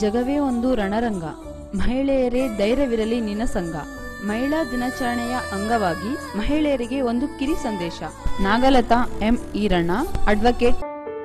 ಜಗವೇ ಒಂದು ರಣರಂಗ ಮಹಿಳೆಯರೇ ಧೈರ್ಯವಿರಲಿ ನಿನ್ನ ಸಂಘ ಮಹಿಳಾ ದಿನಾಚರಣೆಯ ಅಂಗವಾಗಿ ಮಹಿಳೆಯರಿಗೆ ಒಂದು ಕಿರಿ ಸಂದೇಶ ನಾಗಲತಾ ಎಂ ಈರಣ್ಣ ಅಡ್ವೊಕೇಟ್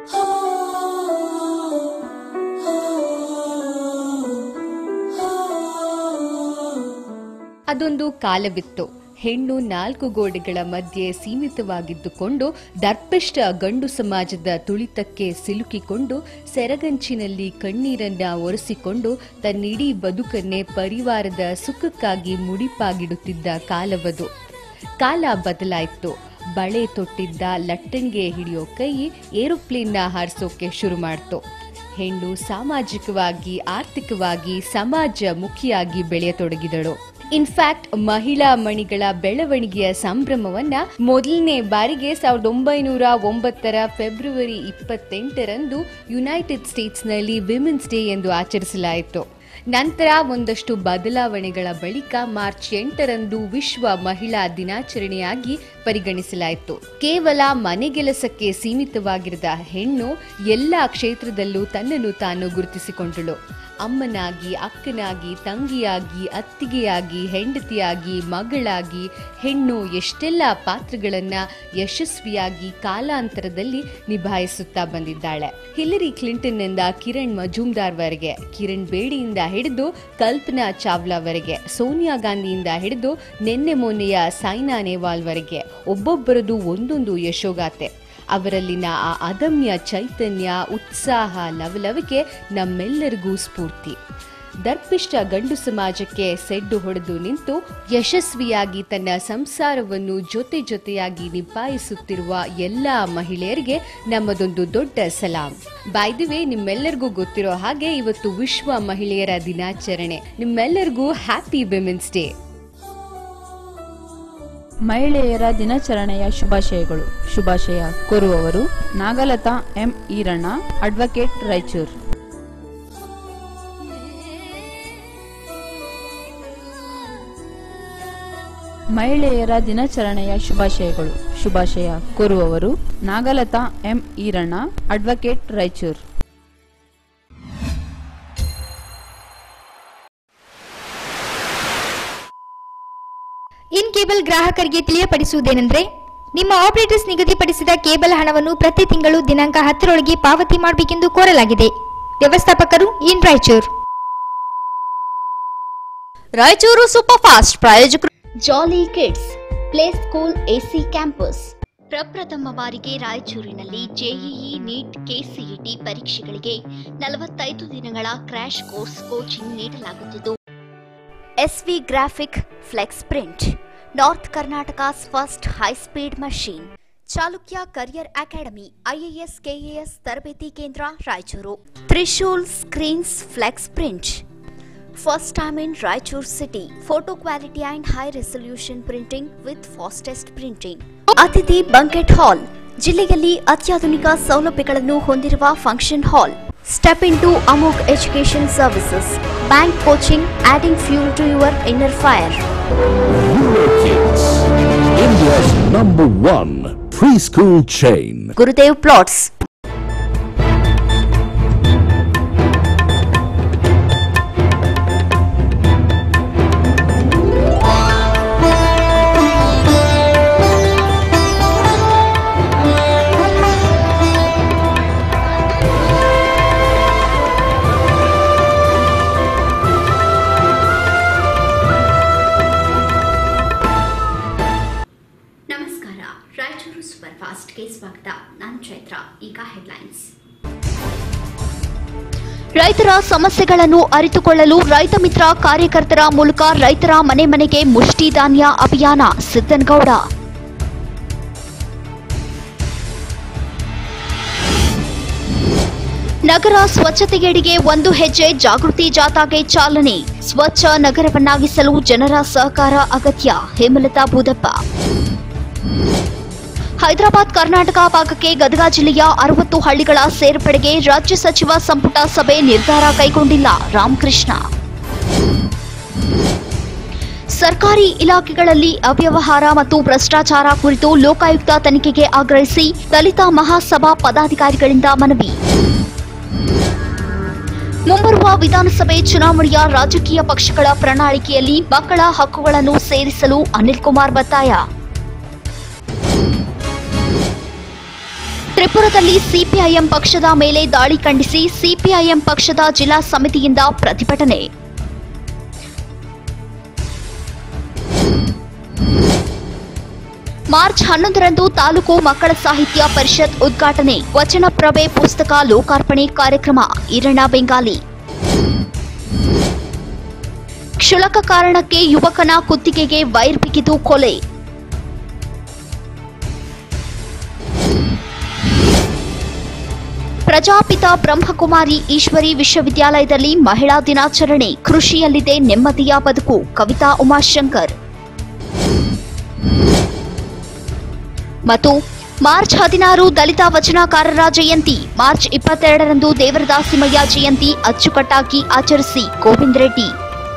ಅದೊಂದು ಕಾಲವಿತ್ತು ಹೆಣ್ಣು ನಾಲ್ಕು ಗೋಡೆಗಳ ಮಧ್ಯೆ ಸೀಮಿತವಾಗಿದ್ದುಕೊಂಡು ದರ್ಪಿಷ್ಟ ಗಂಡು ಸಮಾಜದ ತುಳಿತಕ್ಕೆ ಸಿಲುಕಿಕೊಂಡು ಸೆರಗಂಚಿನಲ್ಲಿ ಕಣ್ಣೀರನ್ನ ಒರೆಸಿಕೊಂಡು ತನ್ನಿಡೀ ಬದುಕನ್ನೇ ಪರಿವಾರದ ಸುಖಕ್ಕಾಗಿ ಮುಡಿಪಾಗಿಡುತ್ತಿದ್ದ ಕಾಲವದು ಕಾಲ ಬದಲಾಯಿತು ಬಳೆ ತೊಟ್ಟಿದ್ದ ಲಟ್ಟಂಗೆ ಹಿಡಿಯೋ ಕೈ ಏರೋಪ್ಲೇನ್ನ ಹಾರಿಸೋಕೆ ಶುರು ಮಾಡ್ತು ಹೆಣ್ಣು ಸಾಮಾಜಿಕವಾಗಿ ಆರ್ಥಿಕವಾಗಿ ಸಮಾಜ ಮುಖಿಯಾಗಿ ಬೆಳೆಯತೊಡಗಿದಳು ಇನ್ಫ್ಯಾಕ್ಟ್ ಮಹಿಳಾ ಮಣಿಗಳ ಬೆಳವಣಿಗೆಯ ಸಂಭ್ರಮವನ್ನ ಮೊದಲನೇ ಬಾರಿಗೆ ಸಾವಿರದ ಒಂಬೈನೂರ ಒಂಬತ್ತರ ಫೆಬ್ರವರಿ ಇಪ್ಪತ್ತೆಂಟರಂದು ಯುನೈಟೆಡ್ ಸ್ಟೇಟ್ಸ್ನಲ್ಲಿ ವಿಮೆನ್ಸ್ ಡೇ ಎಂದು ಆಚರಿಸಲಾಯಿತು ನಂತರ ಒಂದಷ್ಟು ಬದಲಾವಣೆಗಳ ಬಳಿಕ ಮಾರ್ಚ್ ಎಂಟರಂದು ವಿಶ್ವ ಮಹಿಳಾ ದಿನಾಚರಣೆಯಾಗಿ ಪರಿಗಣಿಸಲಾಯಿತು ಕೇವಲ ಮನೆಗೆಲಸಕ್ಕೆ ಸೀಮಿತವಾಗಿರದ ಹೆಣ್ಣು ಎಲ್ಲ ಕ್ಷೇತ್ರದಲ್ಲೂ ತನ್ನನ್ನು ತಾನು ಗುರುತಿಸಿಕೊಂಡಳು ಅಮ್ಮನಾಗಿ ಅಕ್ಕನಾಗಿ ತಂಗಿಯಾಗಿ ಅತ್ತಿಗೆಯಾಗಿ ಹೆಂಡತಿಯಾಗಿ ಮಗಳಾಗಿ ಹೆಣ್ಣು ಎಷ್ಟೆಲ್ಲ ಪಾತ್ರಗಳನ್ನ ಯಶಸ್ವಿಯಾಗಿ ಕಾಲಾಂತರದಲ್ಲಿ ನಿಭಾಯಿಸುತ್ತಾ ಬಂದಿದ್ದಾಳೆ ಹಿಲರಿ ಕ್ಲಿಂಟನ್ನಿಂದ ಕಿರಣ್ ಮಜುಮ್ದಾರ್ವರೆಗೆ ಕಿರಣ್ ಬೇಡಿಯಿಂದ ಹಿಡಿದು ಕಲ್ಪನಾ ಚಾವ್ಲಾವರೆಗೆ ಸೋನಿಯಾ ಗಾಂಧಿಯಿಂದ ಹಿಡಿದು ನಿನ್ನೆ ಮೊನ್ನೆಯ ಸೈನಾ ನೆಹ್ವಾಲ್ವರೆಗೆ ಒಬ್ಬೊಬ್ಬರದು ಒಂದೊಂದು ಯಶೋಗಾಥೆ ಅವರಲ್ಲಿನ ಆ ಅದಮ್ಯ ಚೈತನ್ಯ ಉತ್ಸಾಹ ಲವಲವಿಕೆ ನಮ್ಮೆಲ್ಲರಿಗೂ ಸ್ಫೂರ್ತಿ ದರ್ಪಿಷ್ಟ ಗಂಡು ಸಮಾಜಕ್ಕೆ ಸೆಡ್ಡು ಹೊಡೆದು ನಿಂತು ಯಶಸ್ವಿಯಾಗಿ ತನ್ನ ಸಂಸಾರವನ್ನು ಜೊತೆ ಜೊತೆಯಾಗಿ ನಿಭಾಯಿಸುತ್ತಿರುವ ಎಲ್ಲ ಮಹಿಳೆಯರಿಗೆ ನಮ್ಮದೊಂದು ದೊಡ್ಡ ಸಲಾಂ ಬಾಯ್ದುವೆ ನಿಮ್ಮೆಲ್ಲರಿಗೂ ಗೊತ್ತಿರೋ ಹಾಗೆ ಇವತ್ತು ವಿಶ್ವ ಮಹಿಳೆಯರ ದಿನಾಚರಣೆ ನಿಮ್ಮೆಲ್ಲರಿಗೂ ಹ್ಯಾಪಿ ವಿಮೆನ್ಸ್ ಡೇ ಮಹಿಳೆಯರ ದಿನಾಚರಣೆಯ ಶುಭಾಶಯಗಳು ಶುಭಾಶಯ ಕೋರುವವರು ನಾಗಲತಾ ಎಂ ಈರಣ್ಣ ಅಡ್ವೊಕೇಟ್ ರಾಯಚೂರು ಮಹಿಳೆಯರ ದಿನಾಚರಣೆಯ ಶುಭಾಶಯಗಳು ಶುಭಾಶಯ ಕೋರುವವರು ನಾಗಲತಾ M Iranna advocate Raichur in cable ಗ್ರಾಹಕರಿಗೆ ತಿಳಿಯಪಡಿಸುವುದೇನೆಂದ್ರೆ ನಿಮ್ಮ ಆಪರೇಟರ್ಸ್ ನಿಗದಿಪಡಿಸಿದ ಕೇಬಲ್ ಹಣವನ್ನು ಪ್ರತಿ ತಿಂಗಳು ದಿನಾಂಕ ಹತ್ತರೊಳಗೆ ಪಾವತಿ ಮಾಡಬೇಕೆಂದು ಕೋರಲಾಗಿದೆ ವ್ಯವಸ್ಥಾಪಕರು in Raichur Raichur super fast ಪ್ರಾಯೋಜಕರು jolly kids play school AC campus ಪ್ರಪ್ರಥಮ ಬಾರಿಗೆ ರಾಯಚೂರಿನಲ್ಲಿ ಜೆಇಇ ನೀಟ್ ಕೆಸಿಇಟಿ ಪರೀಕ್ಷೆಗಳಿಗೆ ನಲವತ್ತೈದು ದಿನಗಳ ಕ್ರ್ಯಾಶ್ ಕೋರ್ಸ್ ಕೋಚಿಂಗ್ ನೀಡಲಾಗುತ್ತಿದ್ದು SV graphic flex print north Karnataka's first high speed machine Chalukya career academy IAS KAS ತರಬೇತಿ ಕೇಂದ್ರ Raichur Trishul screens flex print First time in Raichur city. Photo quality and high resolution printing with fastest printing. Atithi banquet hall ಜಿಲ್ಲೆಯಲ್ಲಿ ಅತ್ಯಾಧುನಿಕ ಸೌಲಭ್ಯಗಳನ್ನು ಹೊಂದಿರುವ function hall step into Amok education services bank coaching adding fuel to your inner fire Kids, India's number one preschool chain. Gurudev plots ನಮಸ್ಕಾರ Raichur super ಫಾಸ್ಟ್ಗೆ ಸ್ವಾಗತ ನಾನು ಚೈತ್ರ ಈಗ headlines ರೈತರ ಸಮಸ್ಯೆಗಳನ್ನು ಅರಿತುಕೊಳ್ಳಲು ರೈತ ಮಿತ್ರ ಕಾರ್ಯಕರ್ತರ ಮೂಲಕ ರೈತರ ಮನೆ ಮನೆಗೆ ಮುಷ್ಟಿ ಧಾನ್ಯ ಅಭಿಯಾನ ಸಿದ್ದನಗೌಡ ನಗರ ಸ್ವಚ್ಛತೆಗೆಡೆಗೆ ಒಂದು ಹೆಜ್ಜೆ ಜಾಗೃತಿ ಜಾಥಾಗೆ ಚಾಲನೆ ಸ್ವಚ್ಛ ನಗರವನ್ನಾಗಿಸಲು ಜನರ ಸಹಕಾರ ಅಗತ್ಯ ಹೇಮಲತಾ ಬೂದಪ್ಪ ಹೈದರಾಬಾದ್ ಕರ್ನಾಟಕ ಭಾಗಕ್ಕೆ ಗದಗ ಜಿಲ್ಲೆಯ ಅರವತ್ತು ಹಳ್ಳಿಗಳ ಸೇರ್ಪಡೆಗೆ ರಾಜ್ಯ ಸಚಿವ ಸಂಪುಟ ಸಭೆ ನಿರ್ಧಾರ ಕೈಗೊಂಡಿಲ್ಲ ರಾಮಕೃಷ್ಣ ಸರ್ಕಾರಿ ಇಲಾಖೆಗಳಲ್ಲಿ ಅವ್ಯವಹಾರ ಮತ್ತು ಭ್ರಷ್ಟಾಚಾರ ಕುರಿತು ಲೋಕಾಯುಕ್ತ ತನಿಖೆಗೆ ಆಗ್ರಹಿಸಿ ದಲಿತ ಮಹಾಸಭಾ ಪದಾಧಿಕಾರಿಗಳಿಂದ ಮನವಿ ಮುಂಬರುವ ವಿಧಾನಸಭೆ ಚುನಾವಣೆಯ ರಾಜಕೀಯ ಪಕ್ಷಗಳ ಪ್ರಣಾಳಿಕೆಯಲ್ಲಿ ಮಕ್ಕಳ ಹಕ್ಕುಗಳನ್ನು ಸೇರಿಸಲು ಅನಿಲ್ ಕುಮಾರ್ ಒತ್ತಾಯ ತ್ರಿಪುರದಲ್ಲಿ ಸಿಪಿಐಎಂ ಪಕ್ಷದ ಮೇಲೆ ದಾಳಿ ಖಂಡಿಸಿ ಸಿಪಿಐಎಂ ಪಕ್ಷದ ಜಿಲ್ಲಾ ಸಮಿತಿಯಿಂದ ಪ್ರತಿಭಟನೆ ಮಾರ್ಚ್ ಹನ್ನೊಂದರಂದು ತಾಲೂಕು ಮಕ್ಕಳ ಸಾಹಿತ್ಯ ಪರಿಷತ್ ಉದ್ಘಾಟನೆ ವಚನಪ್ರಭೆ ಪುಸ್ತಕ ಲೋಕಾರ್ಪಣೆ ಕಾರ್ಯಕ್ರಮ ಈರಣ್ಣ ಬೆಂಗಾಲಿ ಕ್ಷುಲಕ ಕಾರಣಕ್ಕೆ ಯುವಕನ ಕುತ್ತಿಗೆಗೆ ವೈರ್ ಬಿಗಿದು ಕೊಲೆ ಪ್ರಜಾಪಿತ ಬ್ರಹ್ಮಕುಮಾರಿ ಈಶ್ವರಿ ವಿಶ್ವವಿದ್ಯಾಲಯದಲ್ಲಿ ಮಹಿಳಾ ದಿನಾಚರಣೆ ಕೃಷಿಯಲ್ಲಿದೆ ನೆಮ್ಮದಿಯ ಬದುಕು ಕವಿತಾ ಉಮಾಶಂಕರ್ ಮತ್ತು ಮಾರ್ಚ್ ಹದಿನಾರು ದಲಿತ ವಚನಕಾರರ ಜಯಂತಿ ಮಾರ್ಚ್ ಇಪ್ಪತ್ತೆರಡರಂದು ದೇವರದಾಸಿಮಯ್ಯ ಜಯಂತಿ ಅಚ್ಚುಕಟ್ಟಾಗಿ ಆಚರಿಸಿ ಗೋವಿಂದ್ ರೆಡ್ಡಿ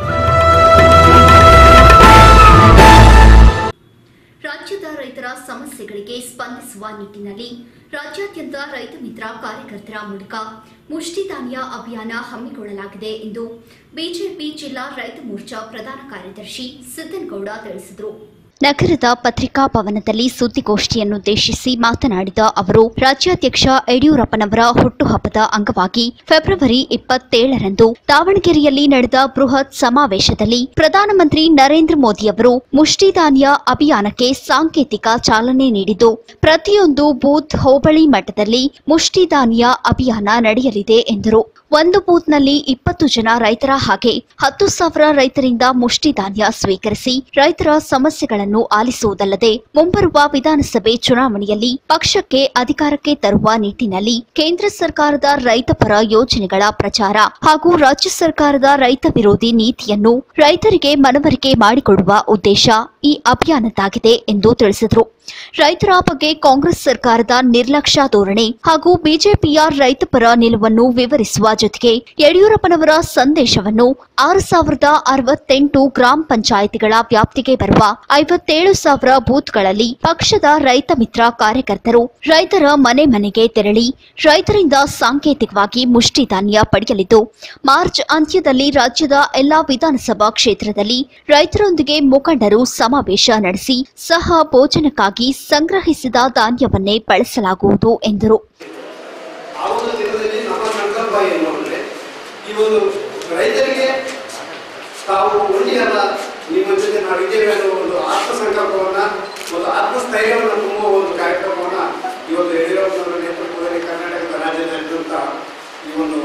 ರಾಜ್ಯದ ರೈತರ ಸಮಸ್ಯೆಗಳಿಗೆ ಸ್ಪಂದಿಸುವ ನಿಟ್ಟಿನಲ್ಲಿ ರಾಜ್ಯಾದ್ಯಂತ ರೈತ ಮಿತ್ರ ಕಾರ್ಯಕರ್ತರ ಮೂಲಕ ಮುಷ್ಟಿಧಾನ್ಯ ಅಭಿಯಾನ ಹಮ್ಮಿಕೊಳ್ಳಲಾಗಿದೆ ಎಂದು ಬಿಜೆಪಿ ಜಿಲ್ಲಾ ರೈತ ಮೋರ್ಚಾ ಪ್ರಧಾನ ಕಾರ್ಯದರ್ಶಿ ಸಿದ್ದನಗೌಡ ತಿಳಿಸಿದರು ನಗರದ ಪತ್ರಿಕಾ ಭವನದಲ್ಲಿ ಸುದ್ದಿಗೋಷ್ಠಿಯನ್ನುದ್ದೇಶಿಸಿ ಮಾತನಾಡಿದ ಅವರು ರಾಜ್ಯಾಧ್ಯಕ್ಷ ಯಡಿಯೂರಪ್ಪನವರ ಹುಟ್ಟುಹಬ್ಬದ ಅಂಗವಾಗಿ ಫೆಬ್ರವರಿ ಇಪ್ಪತ್ತೇಳರಂದು ದಾವಣಗೆರೆಯಲ್ಲಿ ನಡೆದ ಬೃಹತ್ ಸಮಾವೇಶದಲ್ಲಿ ಪ್ರಧಾನಮಂತ್ರಿ ನರೇಂದ್ರ ಮೋದಿಯವರು ಮುಷ್ಟಿಧಾನ್ಯ ಅಭಿಯಾನಕ್ಕೆ ಸಾಂಕೇತಿಕ ಚಾಲನೆ ನೀಡಿದ್ದು ಪ್ರತಿಯೊಂದು ಬೂತ್ ಹೋಬಳಿ ಮಟ್ಟದಲ್ಲಿ ಮುಷ್ಟಿಧಾನ್ಯ ಅಭಿಯಾನ ನಡೆಯಲಿದೆ ಎಂದರು ಒಂದು ಬೂತ್ನಲ್ಲಿ ಇಪ್ಪತ್ತು ಜನ ರೈತರ ಹಾಗೆ ಹತ್ತು ಸಾವಿರ ರೈತರಿಂದ ಮುಷ್ಟಿಧಾನ್ಯ ಸ್ವೀಕರಿಸಿ ರೈತರ ಸಮಸ್ಯೆಗಳನ್ನು ಆಲಿಸುವುದಲ್ಲದೆ ಮುಂಬರುವ ವಿಧಾನಸಭೆ ಚುನಾವಣೆಯಲ್ಲಿ ಪಕ್ಷಕ್ಕೆ ಅಧಿಕಾರಕ್ಕೆ ತರುವ ನಿಟ್ಟಿನಲ್ಲಿ ಕೇಂದ್ರ ಸರ್ಕಾರದ ರೈತಪರ ಯೋಜನೆಗಳ ಪ್ರಚಾರ ಹಾಗೂ ರಾಜ್ಯ ಸರ್ಕಾರದ ರೈತ ವಿರೋಧಿ ನೀತಿಯನ್ನು ರೈತರಿಗೆ ಮನವರಿಕೆ ಮಾಡಿಕೊಡುವ ಉದ್ದೇಶ ಈ ಅಭಿಯಾನದಾಗಿದೆ ಎಂದು ತಿಳಿಸಿದರು ರೈತರ ಬಗ್ಗೆ ಕಾಂಗ್ರೆಸ್ ಸರ್ಕಾರದ ನಿರ್ಲಕ್ಷ್ಯ ಧೋರಣೆ ಹಾಗೂ ಬಿಜೆಪಿಯ ರೈತಪರ ನಿಲುವನ್ನು ವಿವರಿಸುವ ಜೊತೆಗೆ ಯಡಿಯೂರಪ್ಪನವರ ಸಂದೇಶವನ್ನು ಆರು ಸಾವಿರದ ಅರವತ್ತೆಂಟು ಗ್ರಾಮ ಪಂಚಾಯಿತಿಗಳ ವ್ಯಾಪ್ತಿಗೆ ಬರುವ ಐವತ್ತೇಳು ಸಾವಿರ ಬೂತ್ಗಳಲ್ಲಿ ಪಕ್ಷದ ರೈತ ಮಿತ್ರ ಕಾರ್ಯಕರ್ತರು ರೈತರ ಮನೆ ಮನೆಗೆ ತೆರಳಿ ರೈತರಿಂದ ಸಾಂಕೇತಿಕವಾಗಿ ಮುಷ್ಟಿಧಾನ್ಯ ಪಡೆಯಲಿದ್ದು ಮಾರ್ಚ್ ಅಂತ್ಯದಲ್ಲಿ ರಾಜ್ಯದ ಎಲ್ಲಾ ವಿಧಾನಸಭಾ ಕ್ಷೇತ್ರದಲ್ಲಿ ರೈತರೊಂದಿಗೆ ಮುಖಂಡರು ಸಮಾವೇಶ ನಡೆಸಿ ಸಹ ಭೋಜನಕ್ಕಾಗಿ ಸಂಗ್ರಹಿಸಿದ ಧಾನ್ಯವನ್ನೇ ಬಳಸಲಾಗುವುದು ಎಂದರು ಆ ಒಂದು ದಿನದಲ್ಲಿ ನಮ್ಮ ಸಂಕಲ್ಪ ಏನು ಅಂದರೆ ಈ ಒಂದು ರೈತರಿಗೆ ತಾವು ಒಂದಿಯಲ್ಲ ನಿಮ್ಮ ಜೊತೆ ನಾವಿದ್ದೇವೆ ಅನ್ನೋ ಒಂದು ಆತ್ಮ ಸಂಕಲ್ಪವನ್ನ ಒಂದು ಆತ್ಮಸ್ಥೈರ್ಯವನ್ನು ತುಂಬುವ ಒಂದು ಕಾರ್ಯಕ್ರಮವನ್ನ ಇವತ್ತು ಯಡಿಯೂರಪ್ಪನವರ ನೇತೃತ್ವದಲ್ಲಿ ಕರ್ನಾಟಕದ ರಾಜ್ಯದಾದ್ಯಂತ ಈ ಒಂದು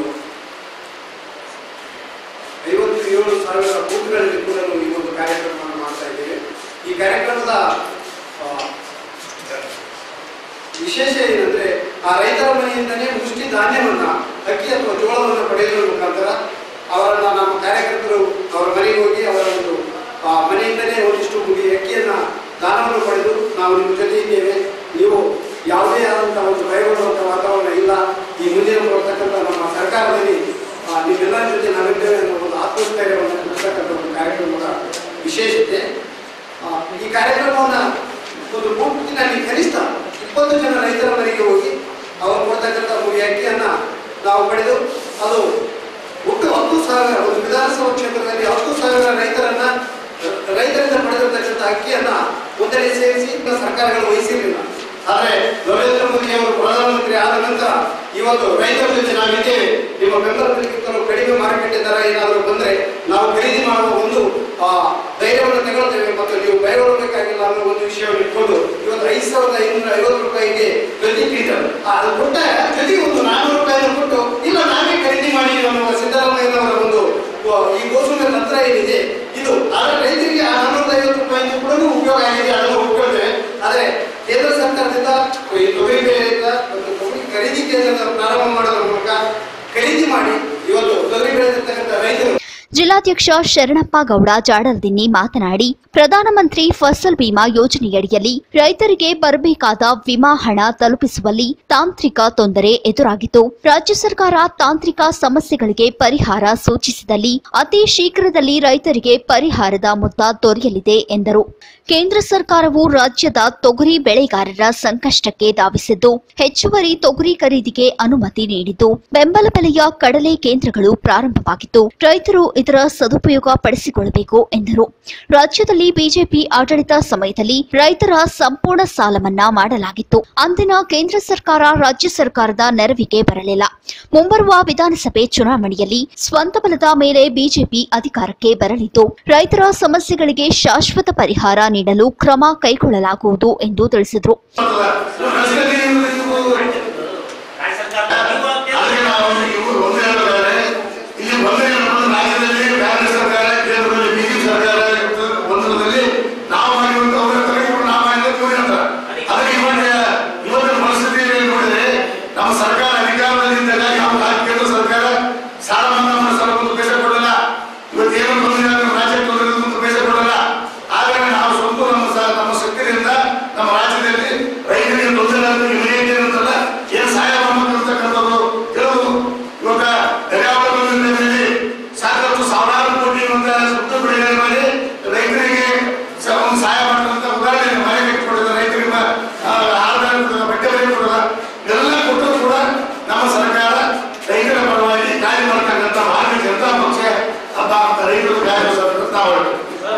ಐವತ್ತು ಏಳು ಸಾವಿರ ಬೂತ್ಗಳಲ್ಲಿ ಕೂಡ ಈ ಒಂದು ಕಾರ್ಯಕ್ರಮವನ್ನು ಮಾಡ್ತಾ ಇದ್ದೇವೆ ಈ ಕಾರ್ಯಕ್ರಮದ ಆ, ವಿಶೇಷ ಏನಂದ್ರೆ ಆ ರೈತರ ಮನೆಯಿಂದನೇ ಮುಷ್ಟಿ ಧಾನ್ಯವನ್ನ ಅಕ್ಕಿ ಅಥವಾ ಜೋಳವನ್ನು ಪಡೆಯುವ ಮುಖಾಂತರ ಅವರನ್ನ ನಮ್ಮ ಕಾರ್ಯಕರ್ತರು ಅವರ ಮನೆಗೆ ಹೋಗಿ ಅವರ ಒಂದು ಆ, ಮನೆಯಿಂದಲೇ ಒಂದಿಷ್ಟು ಮುಗಿ ಅಕ್ಕಿಯನ್ನ ದಾನವನ್ನು ಪಡೆದು ನಾವು ನಿಮ್ಮ ಜೊತೆ ಇದ್ದೇವೆ ನೀವು ಯಾವುದೇ ಆದಂತಹ ಒಂದು ಭಯಗೊಳ್ಳುವಂಥ ವಾತಾವರಣ ಇಲ್ಲ ಈ ಮುಂದಿನ ಬರ್ತಕ್ಕಂಥ ನಮ್ಮ ಸರ್ಕಾರದಲ್ಲಿ ಆ, ನಿಮ್ಮೆಲ್ಲರ ಜೊತೆ ನಾವಿದ್ದೇವೆ ಅನ್ನೋ ಒಂದು ಆತ್ಮಸ್ಥೈರ್ಯವನ್ನು ಕೊಡ್ತಕ್ಕಂಥ ಒಂದು ಕಾರ್ಯಕ್ರಮದ ವಿಶೇಷತೆ ಆ, ಈ ಕಾರ್ಯಕ್ರಮವನ್ನ ಒಂದು ಬೂಟಿನಲ್ಲಿ ಕನಿಷ್ಠ ಇಪ್ಪತ್ತು ಜನ ರೈತರ ಮನೆಗೆ ಹೋಗಿ ಅವರು ಕೊಡ್ತಕ್ಕಂಥ ಒಂದು ಅಕ್ಕಿಯನ್ನ ನಾವು ಪಡೆದು ಅದು ಒಟ್ಟು ಹತ್ತು ಸಾವಿರ ಒಂದು ವಿಧಾನಸಭಾ ಕ್ಷೇತ್ರದಲ್ಲಿ ಹತ್ತು ಸಾವಿರ ರೈತರನ್ನ ರೈತರಿಂದ ಪಡೆದಿರ್ತಕ್ಕಂಥ ಅಕ್ಕಿಯನ್ನ ಒಂದೆಡೆ ಸೇರಿಸಿ ಇನ್ನು ಸರ್ಕಾರಗಳು ವಹಿಸಿರಲಿಲ್ಲ ಆದರೆ ನರೇಂದ್ರ ಮೋದಿ ಅವರು ಪ್ರಧಾನಮಂತ್ರಿ ಆದ ನಂತರ ಇವತ್ತು ರೈತರ ಜೊತೆ ನಾವಿದ್ದೇವೆ ನಿಮ್ಮ ಬೆಂಬಲದಲ್ಲಿಗಿಂತಲೂ ಕಡಿಮೆ ಮಾರುಕಟ್ಟೆ ದರ ಏನಾದರೂ ಬಂದ್ರೆ ನಾವು ಖರೀದಿ ಮಾಡುವ ಒಂದು ಆ, ಧೈರ್ಯವನ್ನು ತಗೊಳ್ತೇವೆ ಮತ್ತು ನೀವು ಭಯಗೊಳ್ಳಬೇಕಾಗಿಲ್ಲ ಅನ್ನೋ ಒಂದು ವಿಷಯವನ್ನು ಇಟ್ಕೊಂಡು ಇವತ್ತು ಐದು ಸಾವಿರದ ಐನೂರ ಐವತ್ತು ರೂಪಾಯಿಗೆ ಪ್ರತಿ ಕ್ವಿಂಟಲ್ ಅದು ಕೊಟ್ಟ ಜೊತೆಗೆ ಒಂದು ನಾನ್ನೂರು ರೂಪಾಯಿಯನ್ನು ಕೊಟ್ಟು ಇಲ್ಲ ನಾವೇ ಖರೀದಿ ಮಾಡಿ ಅನ್ನುವ ಸಿದ್ದರಾಮಯ್ಯನವರ ಒಂದು ಆ, ಈ ಘೋಷಣೆ ತಂತ್ರ ಏನಿದೆ ಇದು ಆದರೆ ರೈತರಿಗೆ ಆ ನಾನ್ನೂರ ಐವತ್ತು ರೂಪಾಯಿ ಕೂಡ ಉಪಯೋಗ ಆಗಿದೆ ಅದನ್ನು ಒಪ್ಕೊಳ್ತೇವೆ ಆದರೆ ಕೇಂದ್ರ ಸರ್ಕಾರದಿಂದ ಈ ತೊಗರಿ ಬೆಳೆಯಿಂದ ಮತ್ತು ತೊಗರಿ ಖರೀದಿ ಕೇಂದ್ರದ ಪ್ರಾರಂಭ ಮಾಡೋದ್ರ ಮೂಲಕ ಖರೀದಿ ಮಾಡಿ ಇವತ್ತು ತೊಗರಿ ಬೆಳೆದಿರ್ತಕ್ಕಂಥ ರೈತರು ಜಿಲ್ಲಾಧ್ಯಕ್ಷ ಶರಣಪ್ಪ ಗೌಡ ಜಾಡಲ್ದಿನ್ನಿ ಮಾತನಾಡಿ ಪ್ರಧಾನಮಂತ್ರಿ ಫಸಲ್ ಬಿಮಾ ಯೋಜನೆಯಡಿಯಲ್ಲಿ ರೈತರಿಗೆ ಬರಬೇಕಾದ ವಿಮಾ ಹಣ ತಲುಪಿಸುವಲ್ಲಿ ತಾಂತ್ರಿಕ ತೊಂದರೆ ಎದುರಾಗಿತ್ತು ರಾಜ್ಯ ಸರ್ಕಾರ ತಾಂತ್ರಿಕ ಸಮಸ್ಯೆಗಳಿಗೆ ಪರಿಹಾರ ಸೂಚಿಸಿದಲ್ಲಿ ಅತಿ ಶೀಘ್ರದಲ್ಲಿ ರೈತರಿಗೆ ಪರಿಹಾರದ ಮೊತ್ತ ದೊರೆಯಲಿದೆ ಎಂದರು ಕೇಂದ್ರ ಸರ್ಕಾರವು ರಾಜ್ಯದ ತೊಗರಿ ಬೆಳೆಗಾರರ ಸಂಕಷ್ಟಕ್ಕೆ ಧಾವಿಸಿದ್ದು ಹೆಚ್ಚುವರಿ ತೊಗರಿ ಖರೀದಿಗೆ ಅನುಮತಿ ನೀಡಿದ್ದು ಬೆಂಬಲ ಬೆಲೆಯ ಕಡಲೆ ಕೇಂದ್ರಗಳು ಪ್ರಾರಂಭವಾಗಿದ್ದು ರೈತರು ಇದರ ಸದುಪಯೋಗ ಪಡಿಸಿಕೊಳ್ಳಬೇಕು ಎಂದರು ರಾಜ್ಯದಲ್ಲಿ ಬಿಜೆಪಿ ಆಡಳಿತ ಸಮಯದಲ್ಲಿ ರೈತರ ಸಂಪೂರ್ಣ ಸಾಲ ಮನ್ನಾ ಮಾಡಲಾಗಿತ್ತು ಅಂದಿನ ಕೇಂದ್ರ ಸರ್ಕಾರ ರಾಜ್ಯ ಸರ್ಕಾರದ ನೆರವಿಗೆ ಬರಲಿಲ್ಲ ಮುಂಬರುವ ವಿಧಾನಸಭೆ ಚುನಾವಣೆಯಲ್ಲಿ ಸ್ವಂತ ಬಲದ ಮೇಲೆ ಬಿಜೆಪಿ ಅಧಿಕಾರಕ್ಕೆ ಬರಲಿದ್ದು ರೈತರ ಸಮಸ್ಯೆಗಳಿಗೆ ಶಾಶ್ವತ ಪರಿಹಾರ ನೀಡಲು ಕ್ರಮ ಕೈಗೊಳ್ಳಲಾಗುವುದು ಎಂದು ತಿಳಿಸಿದರು ಆದ್ರೆ ನಾವು ಇವರು ಒಂದು ಹೇಳಿದ್ದಾರೆ ಇಲ್ಲಿ ಬಂದ್ರೆ ನಮ್ಮ ರಾಜ್ಯದಲ್ಲಿ ಕಾಂಗ್ರೆಸ್ ಸರ್ಕಾರ ಕೇಂದ್ರದಲ್ಲಿ ಬಿಜೆಪಿ ಸರ್ಕಾರ ಒಂದರಲ್ಲಿ ನಾವು ಮಾಡಿರುವಂತ ಅವರ ತರ ಇವರು ನಾವು ಮಾಡಿದ್ರೆ ಇವ್ರು ಹೇಳ್ತಾರೆ ಅದಕ್ಕೆ ಇವಾಗ ಇವತ್ತಿನ ಪರಿಸ್ಥಿತಿಯಲ್ಲಿ ನೋಡಿದ್ರೆ ನಮ್ಮ ಸರ್ಕಾರ ಅಧಿಕಾರದಲ್ಲಿದ್ದಾಗ ಯಾವ ರಾ- ಕೇಂದ್ರ ಸರ್ಕಾರ ಸಾಲ ಮನ್ನಾ ಮಾಡೋ ಸಲ ಒಂದು ಪೈಸೆ ಕೊಡಲ್ಲ ಇವತ್ತು ಏನು ತೊಂದರೆ ಆದ್ರೆ ರಾಜ್ಯಕ್ಕೆ ತೊಂದರೆ ಆದ್ರೆ ಒಂದು ಪೈಸೆ ಕೊಡಲ್ಲ ಆದರೆ ನಾವು ಸ್ವಂತ ನಮ್ಮ ಸ- ನಮ್ಮ ಶಕ್ತಿಯಿಂದ ನಮ್ಮ ರಾಜ್ಯದಲ್ಲಿ ರೈತರಿಗೆ ತೊಂದರೆ ಆದ್ರೆ ಇಮಿಡಿಯೇಟ್ ಏನಂತಲ್ಲ ಏನು ಸಹಾಯ ಮಾಡ್ಬೇಕಂತಕ್ಕಂಥದ್ದು ಹೇಳೋದು ಇವಾಗ ದರ್ಯಾವಳಿ ಸಾಕಷ್ಟು ಸಾವಿರಾರು ಕೋಟಿ ಒಂದು ಸುತ್ತ ಬೆಳೆಗಳ ಮೇಲೆ ರೈತರಿಗೆ ಸ- ಒಂದು ಸಹಾಯ ಮಾಡುವಂತ ಉದಾಹರಣೆ ಮನೆ ಕಟ್ಟಿಕೊಡೋದು ರೈತರಿಗೆ ಮ- ಆ, ಆಹಾರ ಕೊಡೋದು ಬಟ್ಟೆ ಬೆಲೆ ಕೊಡೋದು ಎಲ್ಲ ಕೊಟ್ಟರು ಕೂಡ ನಮ್ಮ ಸರ್ಕಾರ ರೈತರ ಪರವಾಗಿ ಕಾರ್ಯ ಮಾಡ್ತಕ್ಕಂಥ ಭಾರತೀಯ ಜನತಾ ಪಕ್ಷ ಹಬ್ಬ ಅಂತ ರೈತರು ಕಾರ್ಯ ನಾವು ಹೇಳ್ತೀವಿ.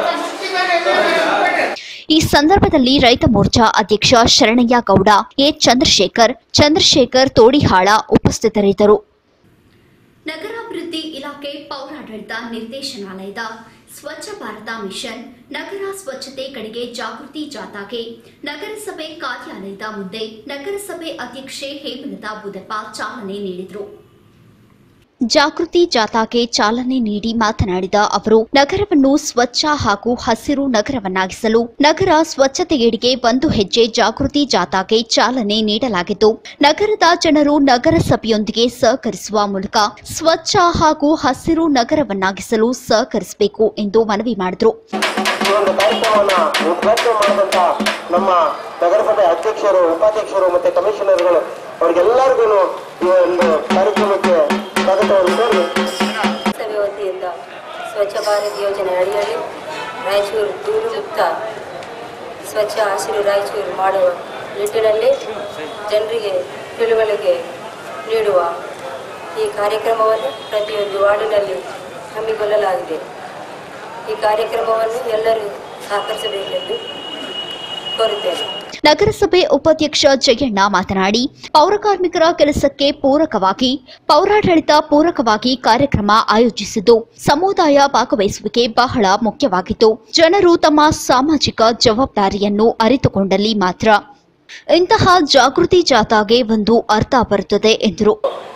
ಈ ಸಂದರ್ಭದಲ್ಲಿ ರೈತ ಮೋರ್ಚಾ ಅಧ್ಯಕ್ಷ ಶರಣಯ್ಯ ಗೌಡ ಎ ಚಂದ್ರಶೇಖರ್ ಚಂದ್ರಶೇಖರ್ ತೋಡಿಹಾಳ ಉಪಸ್ಥಿತರಿದ್ದರು ನಗರಾಭಿವೃದ್ಧಿ ಇಲಾಖೆ ಪೌರಾಡಳಿತ ನಿರ್ದೇಶನಾಲಯದ ಸ್ವಚ್ಛ ಭಾರತ ಮಿಷನ್ ನಗರ ಸ್ವಚ್ಛತೆ ಕಡೆಗೆ ಜಾಗೃತಿ ಜಾಥಾಗೆ ನಗರಸಭೆ ಕಾರ್ಯಾಲಯದ ಮುಂದೆ ನಗರಸಭೆ ಅಧ್ಯಕ್ಷೆ ಹೇಮಲತಾ ಬುದಪ್ಪ ಚಾಲನೆ ನೀಡಿದರು ಜಾಗೃತಿ ಜಾಥಾಗೆ ಚಾಲನೆ ನೀಡಿ ಮಾತನಾಡಿದ ಅವರು ನಗರವನ್ನು ಸ್ವಚ್ಛ ಹಾಗೂ ಹಸಿರು ನಗರವನ್ನಾಗಿಸಲು ನಗರ ಸ್ವಚ್ಛತೆಯೆಡೆಗೆ ಒಂದು ಹೆಜ್ಜೆ ಜಾಗೃತಿ ಜಾಥಾಗೆ ಚಾಲನೆ ನೀಡಲಾಗಿದ್ದು ನಗರದ ಜನರು ನಗರಸಭೆಯೊಂದಿಗೆ ಸಹಕರಿಸುವ ಮೂಲಕ ಸ್ವಚ್ಛ ಹಾಗೂ ಹಸಿರು ನಗರವನ್ನಾಗಿಸಲು ಸಹಕರಿಸಬೇಕು ಎಂದು ಮನವಿ ಮಾಡಿದರು ಈ ಒಂದು ಕಾರ್ಯಕ್ರಮವನ್ನು ಉದ್ಘಾಟನೆ ಮಾಡಿದಂತ ನಮ್ಮ ನಗರಸಭೆ ಅಧ್ಯಕ್ಷರು ಉಪಾಧ್ಯಕ್ಷರು ಮತ್ತೆ ಕಮಿಷನರ್ಗಳು ಅವ್ರಿಗೆಲ್ಲರಿಗೂ ಈ ಒಂದು ಕಾರ್ಯಕ್ರಮಕ್ಕೆ ಸ್ವಾಗತವನ್ನು ಕೋರಿ ನಗರಸಭೆ ವತಿಯಿಂದ ಸ್ವಚ್ಛ ಭಾರತ್ ಯೋಜನೆ ಅಡಿಯಲ್ಲಿ ರಾಯಚೂರು ಧೂಳು ಮುಕ್ತ ಸ್ವಚ್ಛ ಹಸಿರು ರಾಯಚೂರು ಮಾಡುವ ನಿಟ್ಟಿನಲ್ಲಿ ಜನರಿಗೆ ತಿಳುವಳಿಕೆ ನೀಡುವ ಈ ಕಾರ್ಯಕ್ರಮವನ್ನು ಪ್ರತಿಯೊಂದು ವಾರ್ಡಿನಲ್ಲಿ ಹಮ್ಮಿಕೊಳ್ಳಲಾಗಿದೆ ಈ ಕಾರ್ಯಕ್ರಮವನ್ನು ಎಲ್ಲರೂ ಸಹಕರಿಸಬೇಕೆಂದು ಕೋರುತ್ತೇನೆ ನಗರಸಭೆ ಉಪಾಧ್ಯಕ್ಷ ಜಯಣ್ಣ ಮಾತನಾಡಿ ಪೌರಕಾರ್ಮಿಕರ ಕೆಲಸಕ್ಕೆ ಪೂರಕವಾಗಿ ಪೌರಾಡಳಿತ ಪೂರಕವಾಗಿ ಕಾರ್ಯಕ್ರಮ ಆಯೋಜಿಸಿದ್ದು ಸಮುದಾಯ ಭಾಗವಹಿಸುವಿಕೆ ಬಹಳ ಮುಖ್ಯವಾಗಿತ್ತು ಜನರು ತಮ್ಮ ಸಾಮಾಜಿಕ ಜವಾಬ್ದಾರಿಯನ್ನು ಅರಿತುಕೊಂಡಲ್ಲಿ ಮಾತ್ರ ಇಂತಹ ಜಾಗೃತಿ ಜಾಥಾಗೆ ಒಂದು ಅರ್ಥ ಬರುತ್ತದೆ ಎಂದರು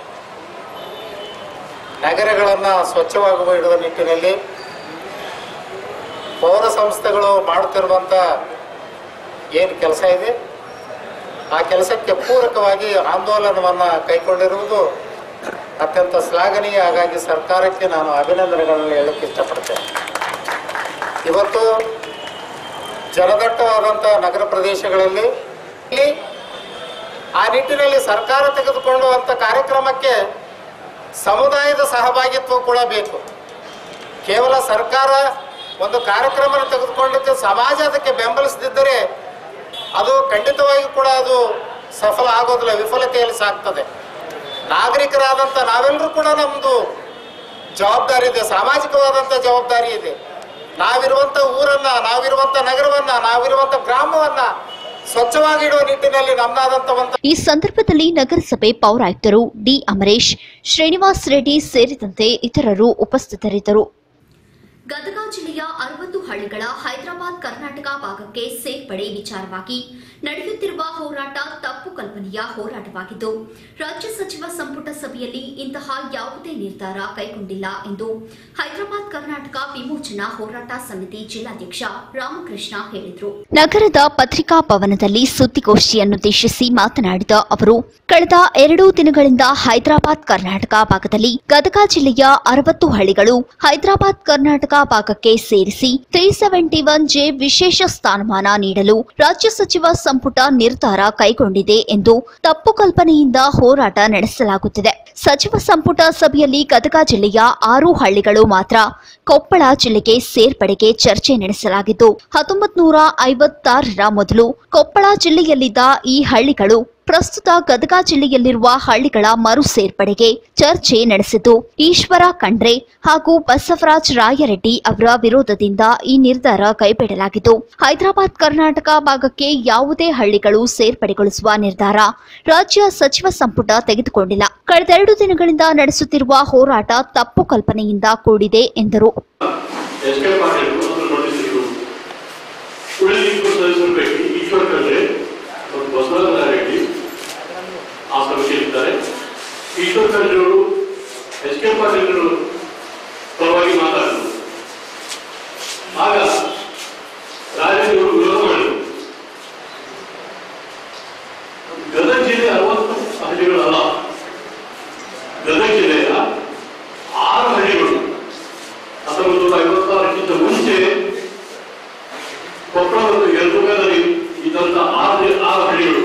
ನಗರಗಳನ್ನು ಸ್ವಚ್ಛವಾಗುವ ಇಡುವ ನಿಟ್ಟಿನಲ್ಲಿ ಪೌರ ಸಂಸ್ಥೆಗಳು ಮಾಡುತ್ತಿರುವಂಥ ಏನು ಕೆಲಸ ಇದೆ ಆ ಕೆಲಸಕ್ಕೆ ಪೂರಕವಾಗಿ ಆಂದೋಲನವನ್ನು ಕೈಗೊಂಡಿರುವುದು ಅತ್ಯಂತ ಶ್ಲಾಘನೀಯ ಹಾಗಾಗಿ ಸರ್ಕಾರಕ್ಕೆ ನಾನು ಅಭಿನಂದನೆಗಳನ್ನು ಹೇಳಕ್ಕೆ ಇಷ್ಟಪಡ್ತೇನೆ ಇವತ್ತು ಜನದಟ್ಟವಾದಂಥ ನಗರ ಪ್ರದೇಶಗಳಲ್ಲಿ ಇಲ್ಲಿ ಆ ನಿಟ್ಟಿನಲ್ಲಿ ಸರ್ಕಾರ ತೆಗೆದುಕೊಳ್ಳುವಂಥ ಕಾರ್ಯಕ್ರಮಕ್ಕೆ ಸಮುದಾಯದ ಸಹಭಾಗಿತ್ವ ಕೂಡ ಬೇಕು ಕೇವಲ ಸರ್ಕಾರ ಒಂದು ಕಾರ್ಯಕ್ರಮ ತೆಗೆದುಕೊಳ್ಳಕ್ಕೆ ಸಮಾಜ ಅದಕ್ಕೆ ಬೆಂಬಲಿಸದಿದ್ದರೆ ಅದು ಖಂಡಿತವಾಗಿ ಕೂಡ ಅದು ಸಫಲ ಆಗೋದಿಲ್ಲ ವಿಫಲತೆಯಲ್ಲಿ ಸಾಗ್ತದೆ ನಾಗರಿಕರಾದಂಥ ನಾವೆಲ್ಲರೂ ಕೂಡ ನಮ್ಮದು ಜವಾಬ್ದಾರಿ ಇದೆ ಸಾಮಾಜಿಕವಾದಂಥ ಜವಾಬ್ದಾರಿ ಇದೆ ನಾವಿರುವಂಥ ಊರನ್ನ ನಾವಿರುವಂಥ ನಗರವನ್ನ ನಾವಿರುವಂಥ ಗ್ರಾಮವನ್ನ ಸ್ವಚ್ಛವಾಗಿಡುವ ನಿಟ್ಟಿನಲ್ಲಿ ನಮ್ಮದಾದಂಥ ಒಂದು ಈ ಸಂದರ್ಭದಲ್ಲಿ ನಗರಸಭೆ ಪೌರಾಯುಕ್ತರು ಡಿ ಅಮರೇಶ್ ಶ್ರೀನಿವಾಸ್ ರೆಡ್ಡಿ ಸೇರಿದಂತೆ ಇತರರು ಉಪಸ್ಥಿತರಿದ್ದರು ಗದಗ ಜಿಲ್ಲೆಯ ಅರವತ್ತು ಹಳ್ಳಿಗಳ ಹೈದರಾಬಾದ್ ಕರ್ನಾಟಕ ಭಾಗಕ್ಕೆ ಸೇರ್ಪಡೆ ವಿಚಾರವಾಗಿ ನಡೆಯುತ್ತಿರುವ ಹೋರಾಟ ತಪ್ಪು ಕಲ್ಪನೆಯ ಹೋರಾಟವಾಗಿದ್ದು ರಾಜ್ಯ ಸಚಿವ ಸಂಪುಟ ಸಭೆಯಲ್ಲಿ ಇಂತಹ ಯಾವುದೇ ನಿರ್ಧಾರ ಕೈಗೊಂಡಿಲ್ಲ ಎಂದು ಹೈದರಾಬಾದ್ ಕರ್ನಾಟಕ ವಿಮೋಚನಾ ಹೋರಾಟ ಸಮಿತಿ ಜಿಲ್ಲಾಧ್ಯಕ್ಷ ರಾಮಕೃಷ್ಣ ಹೇಳಿದರು ನಗರದ ಪತ್ರಿಕಾ ಭವನದಲ್ಲಿ ಸುದ್ದಿಗೋಷ್ಠಿಯನ್ನುದ್ದೇಶಿಸಿ ಮಾತನಾಡಿದ ಅವರು ಕಳೆದ ಎರಡು ದಿನಗಳಿಂದ ಹೈದರಾಬಾದ್ ಕರ್ನಾಟಕ ಭಾಗದಲ್ಲಿ ಗದಗ ಜಿಲ್ಲೆಯ ಅರವತ್ತು ಹಳ್ಳಿಗಳು ಹೈದರಾಬಾದ್ ಕರ್ನಾಟಕ ಭಾಗಕ್ಕೆ ಸೇರಿಸಿ ತ್ರೀ ಸೆವೆಂಟಿ ಒನ್ ಜೆ ವಿಶೇಷ ಸ್ಥಾನಮಾನ ನೀಡಲು ರಾಜ್ಯ ಸಚಿವ ಸಂಪುಟ ನಿರ್ಧಾರ ಕೈಗೊಂಡಿದೆ ಎಂದು ತಪ್ಪು ಕಲ್ಪನೆಯಿಂದ ಹೋರಾಟ ನಡೆಸಲಾಗುತ್ತಿದೆ ಸಚಿವ ಸಂಪುಟ ಸಭೆಯಲ್ಲಿ ಗದಗ ಜಿಲ್ಲೆಯ ಆರು ಹಳ್ಳಿಗಳು ಮಾತ್ರ ಕೊಪ್ಪಳ ಜಿಲ್ಲೆಗೆ ಸೇರ್ಪಡೆಗೆ ಚರ್ಚೆ ನಡೆಸಲಾಗಿದ್ದು ಹತ್ತೊಂಬತ್ ನೂರ ಐವತ್ತಾರರ ಮೊದಲು ಕೊಪ್ಪಳ ಜಿಲ್ಲೆಯಲ್ಲಿದ್ದ ಈ ಹಳ್ಳಿಗಳು ಪ್ರಸ್ತುತ ಗದಗ ಜಿಲ್ಲೆಯಲ್ಲಿರುವ ಹಳ್ಳಿಗಳ ಮರು ಸೇರ್ಪಡೆಗೆ ಚರ್ಚೆ ನಡೆಸಿದ್ದು ಈಶ್ವರ ಖಂಡ್ರೆ ಹಾಗೂ ಬಸವರಾಜ್ ರಾಯರೆಡ್ಡಿ ಅವರ ವಿರೋಧದಿಂದ ಈ ನಿರ್ಧಾರ ಕೈಬಿಡಲಾಗಿದ್ದು ಹೈದರಾಬಾದ್ ಕರ್ನಾಟಕ ಭಾಗಕ್ಕೆ ಯಾವುದೇ ಹಳ್ಳಿಗಳು ಸೇರ್ಪಡೆಗೊಳಿಸುವ ನಿರ್ಧಾರ ರಾಜ್ಯ ಸಚಿವ ಸಂಪುಟ ತೆಗೆದುಕೊಂಡಿಲ್ಲ ಕಳೆದೆರಡು ದಿನಗಳಿಂದ ನಡೆಸುತ್ತಿರುವ ಹೋರಾಟ ತಪ್ಪು ಕಲ್ಪನೆಯಿಂದ ಕೂಡಿದೆ ಎಂದರು ಎಸ್ ಕೆ ಪಾಟೀಲ್ ಅದನ್ನು ನೋಟಿಸಿದ್ರು ಉಳಿದ ಇಬ್ಬರು ಸದಸ್ಯರು ಪೈಕಿ ಈಶ್ವರ್ ಖಂಡ್ರೆ ಮತ್ತು ಬಸವರಾಜ ರೆಡ್ಡಿ ಆ ಸಮಿತಿಯಲ್ಲಿದ್ದಾರೆ ಈಶ್ವರ್ ಖಂಡ್ರೆ ಅವರು ಎಸ್ ಕೆ ಪಾಟೀಲ್ ಅವರು ಪರವಾಗಿ ಮಾತಾಡಿದರು ಆಗ ರಾಜರೆಡ್ಡಿ ಅವರು ವಿರೋಧ ಮಾಡಿದರು ಗದಗ ಜಿಲ್ಲೆ ಅರವತ್ತು ಹಳ್ಳಿಗಳಲ್ಲ ಗದಗ ಜಿಲ್ಲೆಯ ಆರು ಹಳ್ಳಿಗಳು ಹತ್ತೊಂಬತ್ತು ನೂರ ಐವತ್ತಾರಕ್ಕಿಂತ ಮುಂಚೆ ಕೊಪ್ಪಳ ಮತ್ತು ಯಲಬುರ್ಗದಲ್ಲಿ ಇದ್ದಂತ ಆರು ಆರು ಹಳ್ಳಿಗಳು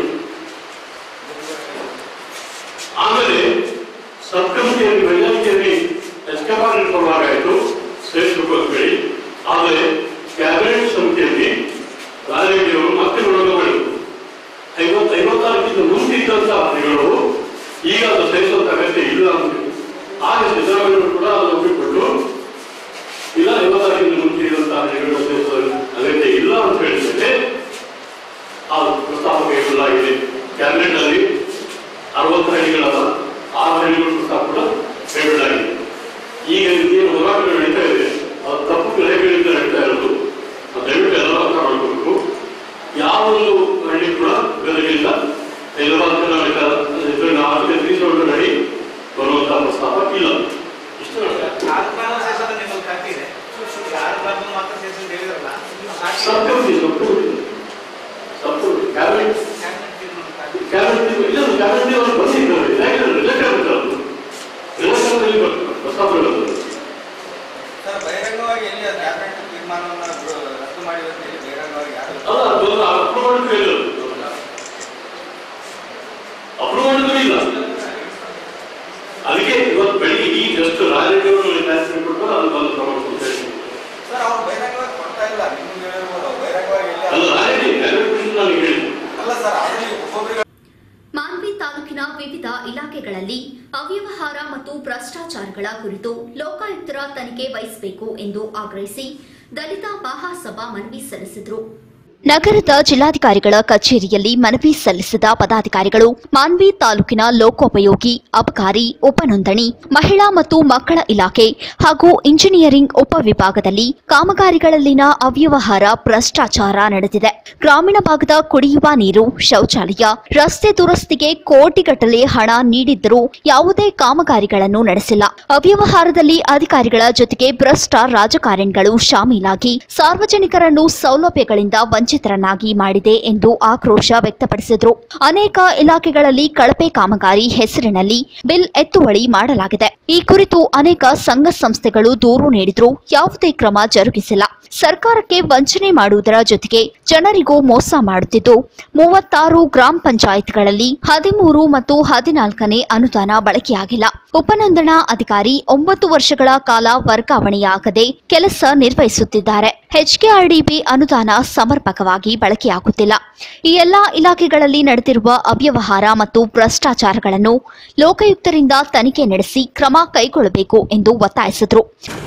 ಆಮೇಲೆ ಸಬ್ ಕಮಿಟಿಯಲ್ಲಿ ವೈಜ್ಞಾನಿಕೆಯಲ್ಲಿ ಎಸ್ಕಪಾರ್ ಪರವಾಗಾಯಿತು ಶ್ರೇಷ್ಠ ಹೇಳಿ ಆದರೆ ಕ್ಯಾಬಿನೆಟ್ ಸಮಿತಿಯಲ್ಲಿ ರಾಜರೆಡ್ಡಿಯವರು ಮತ್ತೆ ವಿರೋಧ ಮಾಡಿದರು ಐವತ್ತು ಐವತ್ತಾರಕ್ಕಿಂತ ಮುಂಚೆ ಇದ್ದಂತ ಹಳ್ಳಿಗಳು ಈಗ ಅದು ಸಹಿಸುವಂತ ಅಗತ್ಯ ಇಲ್ಲ ಅಂತ ಆಗ ಸಿದ್ದರಾಮಯ್ಯ ಕೂಡ ಅದನ್ನು ಒಪ್ಪಿಕೊಂಡು ಇಲ್ಲ ಐವತ್ತಾರಕ್ಕಿಂತ ಮುಂಚೆ ಇರುವಂತಹ ಹಳ್ಳಿಗಳು ಸೇರಿಸಲು ಅಗತ್ಯ ಇಲ್ಲ ಅಂತ ಹೇಳಿದ್ರೆ ಆ ಪ್ರಸ್ತಾಪ ಕೈಗೊಳ್ಳಲಾಗಿದೆ ಕ್ಯಾಬಿನೆಟ್ ನಲ್ಲಿ ಅರವತ್ತು ಹಳ್ಳಿಗಳಲ್ಲ ಆರು ಹಳ್ಳಿಗಳು ಪ್ರಸ್ತಾಪ ಕೂಡ ಕೈಗೊಳ್ಳಲಾಗಿದೆ ಈಗ ಏನು ಹೋರಾಟಗಳು ನಡೀತಾ ಇದೆ ಅದು ತಪ್ಪು ಗ್ರಹಗಳಿಂದ ನಡೀತಾ ಇರೋದು ಅದು ದಯವಿಟ್ಟು ಎಲ್ಲರೂ ಅರ್ಥ ಮಾಡ್ಕೋಬೇಕು ಯಾವ ಒಂದು ಹಳ್ಳಿ ಕೂಡ ಗದಗಿಲ್ಲ ಹೈದರಾಬಾದ್ ಕರ್ನಾಟಕ ಇದನ್ನ ಆರ್ಥಿಕ ತ್ರೀಸೋಡು ನಡಿ ಬರುವಂತಹ ಪ್ರಸ್ತಾಪ ಇಲ್ಲ ಇಷ್ಟು ಸಪ್ತಮಿ ಸಪ್ತಮಿ ಸಪ್ತಮಿ ಕ್ಯಾಬಿನೆಟ್ ಕ್ಯಾಬಿನೆಟ್ ಇಲ್ಲ ಕ್ಯಾಬಿನೆಟ್ ಅವರು ಬಂದಿದ್ದಾರೆ ಇದಾಗಿದೆ ರಿಜೆಕ್ಟ್ ಆಗುತ್ತೆ ಅದು ರಿಜೆಕ್ಟ್ ಬರ್ತದೆ ಪ್ರಸ್ತಾಪಗಳು ಬಹಿರಂಗವಾಗಿ ಎಲ್ಲಿ ಅದು ಕ್ಯಾಬಿನೆಟ್ ತೀರ್ಮಾನವನ್ನು ರದ್ದು ಮಾಡಿವೆ ಅಂತ ಹೇಳಿ ಬಹಿರಂಗವಾಗಿ ಯಾರು ಅಲ್ಲ ಅದೊಂದು ಅಪ್ರೂವ್ ಮಾಡಿದ್ರು ಹೇಳಿದ್ರು ಅಪ್ರೂವ್ ಮಾಡಿದ್ರು ಇಲ್ಲ ಅದಕ್ಕೆ ಇವತ್ತು ಬೆಳಿಗ್ಗೆ ಈ ಜಸ್ಟ್ ರಾಜರೆಡ್ಡಿ ಅವರು ಟ್ಯಾಕ್ಸ್ ಕೊಟ್ಟು ಅದು ಬಂದು ಪ್ರಮಾಣ ಅಂತ ಹೇಳಿ ಸರ್ ಅವ್ರು ಬಹಿರಂಗವಾಗಿ ಕೊಡ್ತಾ ಇಲ್ಲ ನಿಮ್ಗೆ ಹೇಳಿರ್ಬೋದು ಬಹಿರಂಗವಾಗಿ ಎಲ್ಲಿ ಅಲ್ಲ ರಾಜರೆಡ್ಡಿ ಕ್ಯಾಬಿನೆಟ್ ನನಗೆ ಹೇಳಿದ್ರು ಅಲ್ಲ ಸರ್ ಆಲ್ರೆಡಿ ಒಬ್ಬೊಬ್ಬರಿಗೆ ಮಾನ್ವಿ ತಾಲೂಕಿನ ವಿವಿಧ ಇಲಾಖೆಗಳಲ್ಲಿ ಅವ್ಯವಹಾರ ಮತ್ತು ಭ್ರಷ್ಟಾಚಾರಗಳ ಕುರಿತು ಲೋಕಾಯುಕ್ತರ ತನಿಖೆ ವಹಿಸಬೇಕು ಎಂದು ಆಗ್ರಹಿಸಿ ದಲಿತ ಮಹಾಸಭಾ ಮನವಿ ಸಲ್ಲಿಸಿದರು ನಗರದ ಜಿಲ್ಲಾಧಿಕಾರಿಗಳ ಕಚೇರಿಯಲ್ಲಿ ಮನವಿ ಸಲ್ಲಿಸಿದ ಪದಾಧಿಕಾರಿಗಳು ಮಾನ್ವಿ ತಾಲೂಕಿನ ಲೋಕೋಪಯೋಗಿ ಅಬಕಾರಿ ಉಪನೋಂದಣಿ ಮಹಿಳಾ ಮತ್ತು ಮಕ್ಕಳ ಇಲಾಖೆ ಹಾಗೂ ಇಂಜಿನಿಯರಿಂಗ್ ಉಪವಿಭಾಗದಲ್ಲಿ ಕಾಮಗಾರಿಗಳಲ್ಲಿನ ಅವ್ಯವಹಾರ ಭ್ರಷ್ಟಾಚಾರ ನಡೆದಿದೆ ಗ್ರಾಮೀಣ ಭಾಗದ ಕುಡಿಯುವ ನೀರು ಶೌಚಾಲಯ ರಸ್ತೆ ದುರಸ್ತಿಗೆ ಕೋಟಿಗಟ್ಟಲೆ ಹಣ ನೀಡಿದ್ದರೂ ಯಾವುದೇ ಕಾಮಗಾರಿಗಳನ್ನು ನಡೆಸಿಲ್ಲ ಅವ್ಯವಹಾರದಲ್ಲಿ ಅಧಿಕಾರಿಗಳ ಜೊತೆಗೆ ಭ್ರಷ್ಟ ರಾಜಕಾರಣಿಗಳು ಶಾಮೀಲಾಗಿ ಸಾರ್ವಜನಿಕರನ್ನು ಸೌಲಭ್ಯಗಳಿಂದ ವಂಚಿತರನ್ನಾಗಿ ಮಾಡಿದೆ ಎಂದು ಆಕ್ರೋಶ ವ್ಯಕ್ತಪಡಿಸಿದರು ಅನೇಕ ಇಲಾಖೆಗಳಲ್ಲಿ ಕಳಪೆ ಕಾಮಗಾರಿ ಹೆಸರಿನಲ್ಲಿ ಬಿಲ್ ಎತ್ತುವಳಿ ಮಾಡಲಾಗಿದೆ ಈ ಕುರಿತು ಅನೇಕ ಸಂಘ ಸಂಸ್ಥೆಗಳು ದೂರು ನೀಡಿದ್ರೂ ಯಾವುದೇ ಕ್ರಮ ಜರುಗಿಸಿಲ್ಲ ಸರ್ಕಾರಕ್ಕೆ ವಂಚನೆ ಮಾಡುವುದರ ಜೊತೆಗೆ ಜನರಿಗೂ ಮೋಸ ಮಾಡುತ್ತಿದ್ದು ಮೂವತ್ತಾರು ಗ್ರಾಮ ಪಂಚಾಯತ್ಗಳಲ್ಲಿ ಹದಿಮೂರು ಮತ್ತು ಹದಿನಾಲ್ಕನೇ ಅನುದಾನ ಬಳಕೆಯಾಗಿಲ್ಲ ಉಪನೋಂದಣಾ ಅಧಿಕಾರಿ ಒಂಬತ್ತು ವರ್ಷಗಳ ಕಾಲ ವರ್ಗಾವಣೆಯಾಗದೆ ಕೆಲಸ ನಿರ್ವಹಿಸುತ್ತಿದ್ದಾರೆ ಎಚ್ಕೆಆರ್ಡಿಬಿ ಅನುದಾನ ಸಮರ್ಪಕವಾಗಿ ಬಳಕೆಯಾಗುತ್ತಿಲ್ಲ ಈ ಎಲ್ಲಾ ಇಲಾಖೆಗಳಲ್ಲಿ ನಡೆದಿರುವ ಅವ್ಯವಹಾರ ಮತ್ತು ಭ್ರಷ್ಟಾಚಾರಗಳನ್ನು ಲೋಕಾಯುಕ್ತರಿಂದ ತನಿಖೆ ನಡೆಸಿ ಕ್ರಮ ಕೈಗೊಳ್ಳಬೇಕು ಎಂದು ಒತ್ತಾಯಿಸಿದರು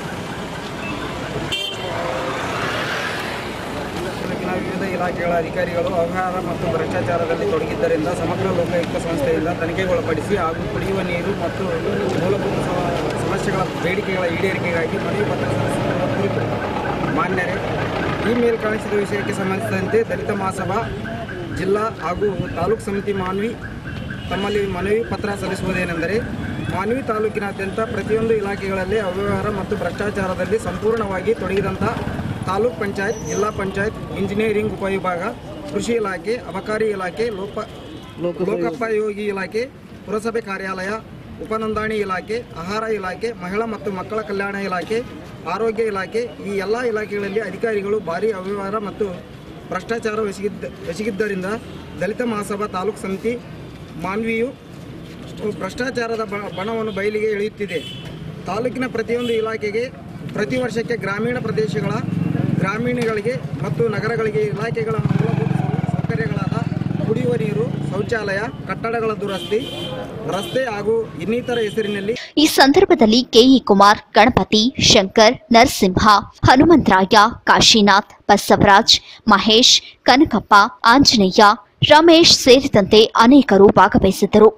ತಾಲೂಕಿನ ವಿವಿಧ ಇಲಾಖೆಗಳ ಅಧಿಕಾರಿಗಳು ಅವ್ಯವಹಾರ ಮತ್ತು ಭ್ರಷ್ಟಾಚಾರದಲ್ಲಿ ತೊಡಗಿದ್ದರಿಂದ ಸಮಗ್ರ ಲೋಕಾಯುಕ್ತ ಸಂಸ್ಥೆಯಿಂದ ತನಿಖೆಗೊಳಪಡಿಸಿ ಹಾಗೂ ಕುಡಿಯುವ ನೀರು ಮತ್ತು ಮೂಲಭೂತ ಸ- ಸಮಸ್ಯೆಗಳ ಬೇಡಿಕೆಗಳ ಈಡೇರಿಕೆಗಾಗಿ ಮನವಿ ಪತ್ರ ಸಲ್ಲಿಸಿರುವ ಕುರಿತು ಮಾನ್ಯರೇ ಈ ಮೇಲ್ ಕಾಣಿಸಿದ ವಿಷಯಕ್ಕೆ ಸಂಬಂಧಿಸಿದಂತೆ ದಲಿತ ಮಹಾಸಭಾ ಜಿಲ್ಲಾ ಹಾಗೂ ತಾಲೂಕು ಸಮಿತಿ ಮಾನ್ವಿ ತಮ್ಮಲ್ಲಿ ಮನವಿ ಪತ್ರ ಸಲ್ಲಿಸುವುದೇನೆಂದರೆ ಮಾನ್ವಿ ತಾಲೂಕಿನಾದ್ಯಂತ ಪ್ರತಿಯೊಂದು ಇಲಾಖೆಗಳಲ್ಲಿ ಅವ್ಯವಹಾರ ಮತ್ತು ಭ್ರಷ್ಟಾಚಾರದಲ್ಲಿ ಸಂಪೂರ್ಣವಾಗಿ ತೊಡಗಿದಂಥ ತಾಲೂಕ್ ಪಂಚಾಯತ್ ಜಿಲ್ಲಾ ಪಂಚಾಯತ್ ಇಂಜಿನಿಯರಿಂಗ್ ಉಪವಿಭಾಗ ಕೃಷಿ ಇಲಾಖೆ ಅಬಕಾರಿ ಇಲಾಖೆ ಲೋಪ ಲೋಕೋಪಯೋಗಿ ಇಲಾಖೆ ಪುರಸಭೆ ಕಾರ್ಯಾಲಯ ಉಪನೋಂದಣಿ ಇಲಾಖೆ ಆಹಾರ ಇಲಾಖೆ ಮಹಿಳಾ ಮತ್ತು ಮಕ್ಕಳ ಕಲ್ಯಾಣ ಇಲಾಖೆ ಆರೋಗ್ಯ ಇಲಾಖೆ ಈ ಎಲ್ಲ ಇಲಾಖೆಗಳಲ್ಲಿ ಅಧಿಕಾರಿಗಳು ಭಾರಿ ಅವ್ಯವಹಾರ ಮತ್ತು ಭ್ರಷ್ಟಾಚಾರ ಎಸಗಿದ್ದ ಎಸಗಿದ್ದರಿಂದ ದಲಿತ ಮಹಾಸಭಾ ತಾಲೂಕು ಸಮಿತಿ ಮಾನ್ವಿಯು ಭ್ರಷ್ಟಾಚಾರದ ಬ- ಬಣವನ್ನು ಬಯಲಿಗೆ ಇಳಿಯುತ್ತಿದೆ ತಾಲೂಕಿನ ಪ್ರತಿಯೊಂದು ಇಲಾಖೆಗೆ ಪ್ರತಿ ವರ್ಷಕ್ಕೆ ಗ್ರಾಮೀಣ ಪ್ರದೇಶಗಳ ಗ್ರಾಮೀಣಗಳಿಗೆ ಮತ್ತು ನಗರಗಳಿಗೆ ಇಲಾಖೆಗಳ ಮೂಲಭೂತ ಸೌ- ಸೌಕರ್ಯಗಳಾದ ಕುಡಿಯುವ ನೀರು ಶೌಚಾಲಯ ಕಟ್ಟಡಗಳ ದುರಸ್ತಿ ರಸ್ತೆ ಹಾಗೂ ಇನ್ನಿತರ ಹೆಸರಿನಲ್ಲಿ ಈ ಸಂದರ್ಭದಲ್ಲಿ ಕೆಇ ಕುಮಾರ್ ಗಣಪತಿ ಶಂಕರ್ ನರಸಿಂಹ ಹನುಮಂತರಾಯ ಕಾಶಿನಾಥ್ ಬಸವರಾಜ್ ಮಹೇಶ್ ಕನಕಪ್ಪ ಆಂಜನೇಯ ರಮೇಶ್ ಸೇರಿದಂತೆ ಅನೇಕರು ಭಾಗವಹಿಸಿದ್ದರು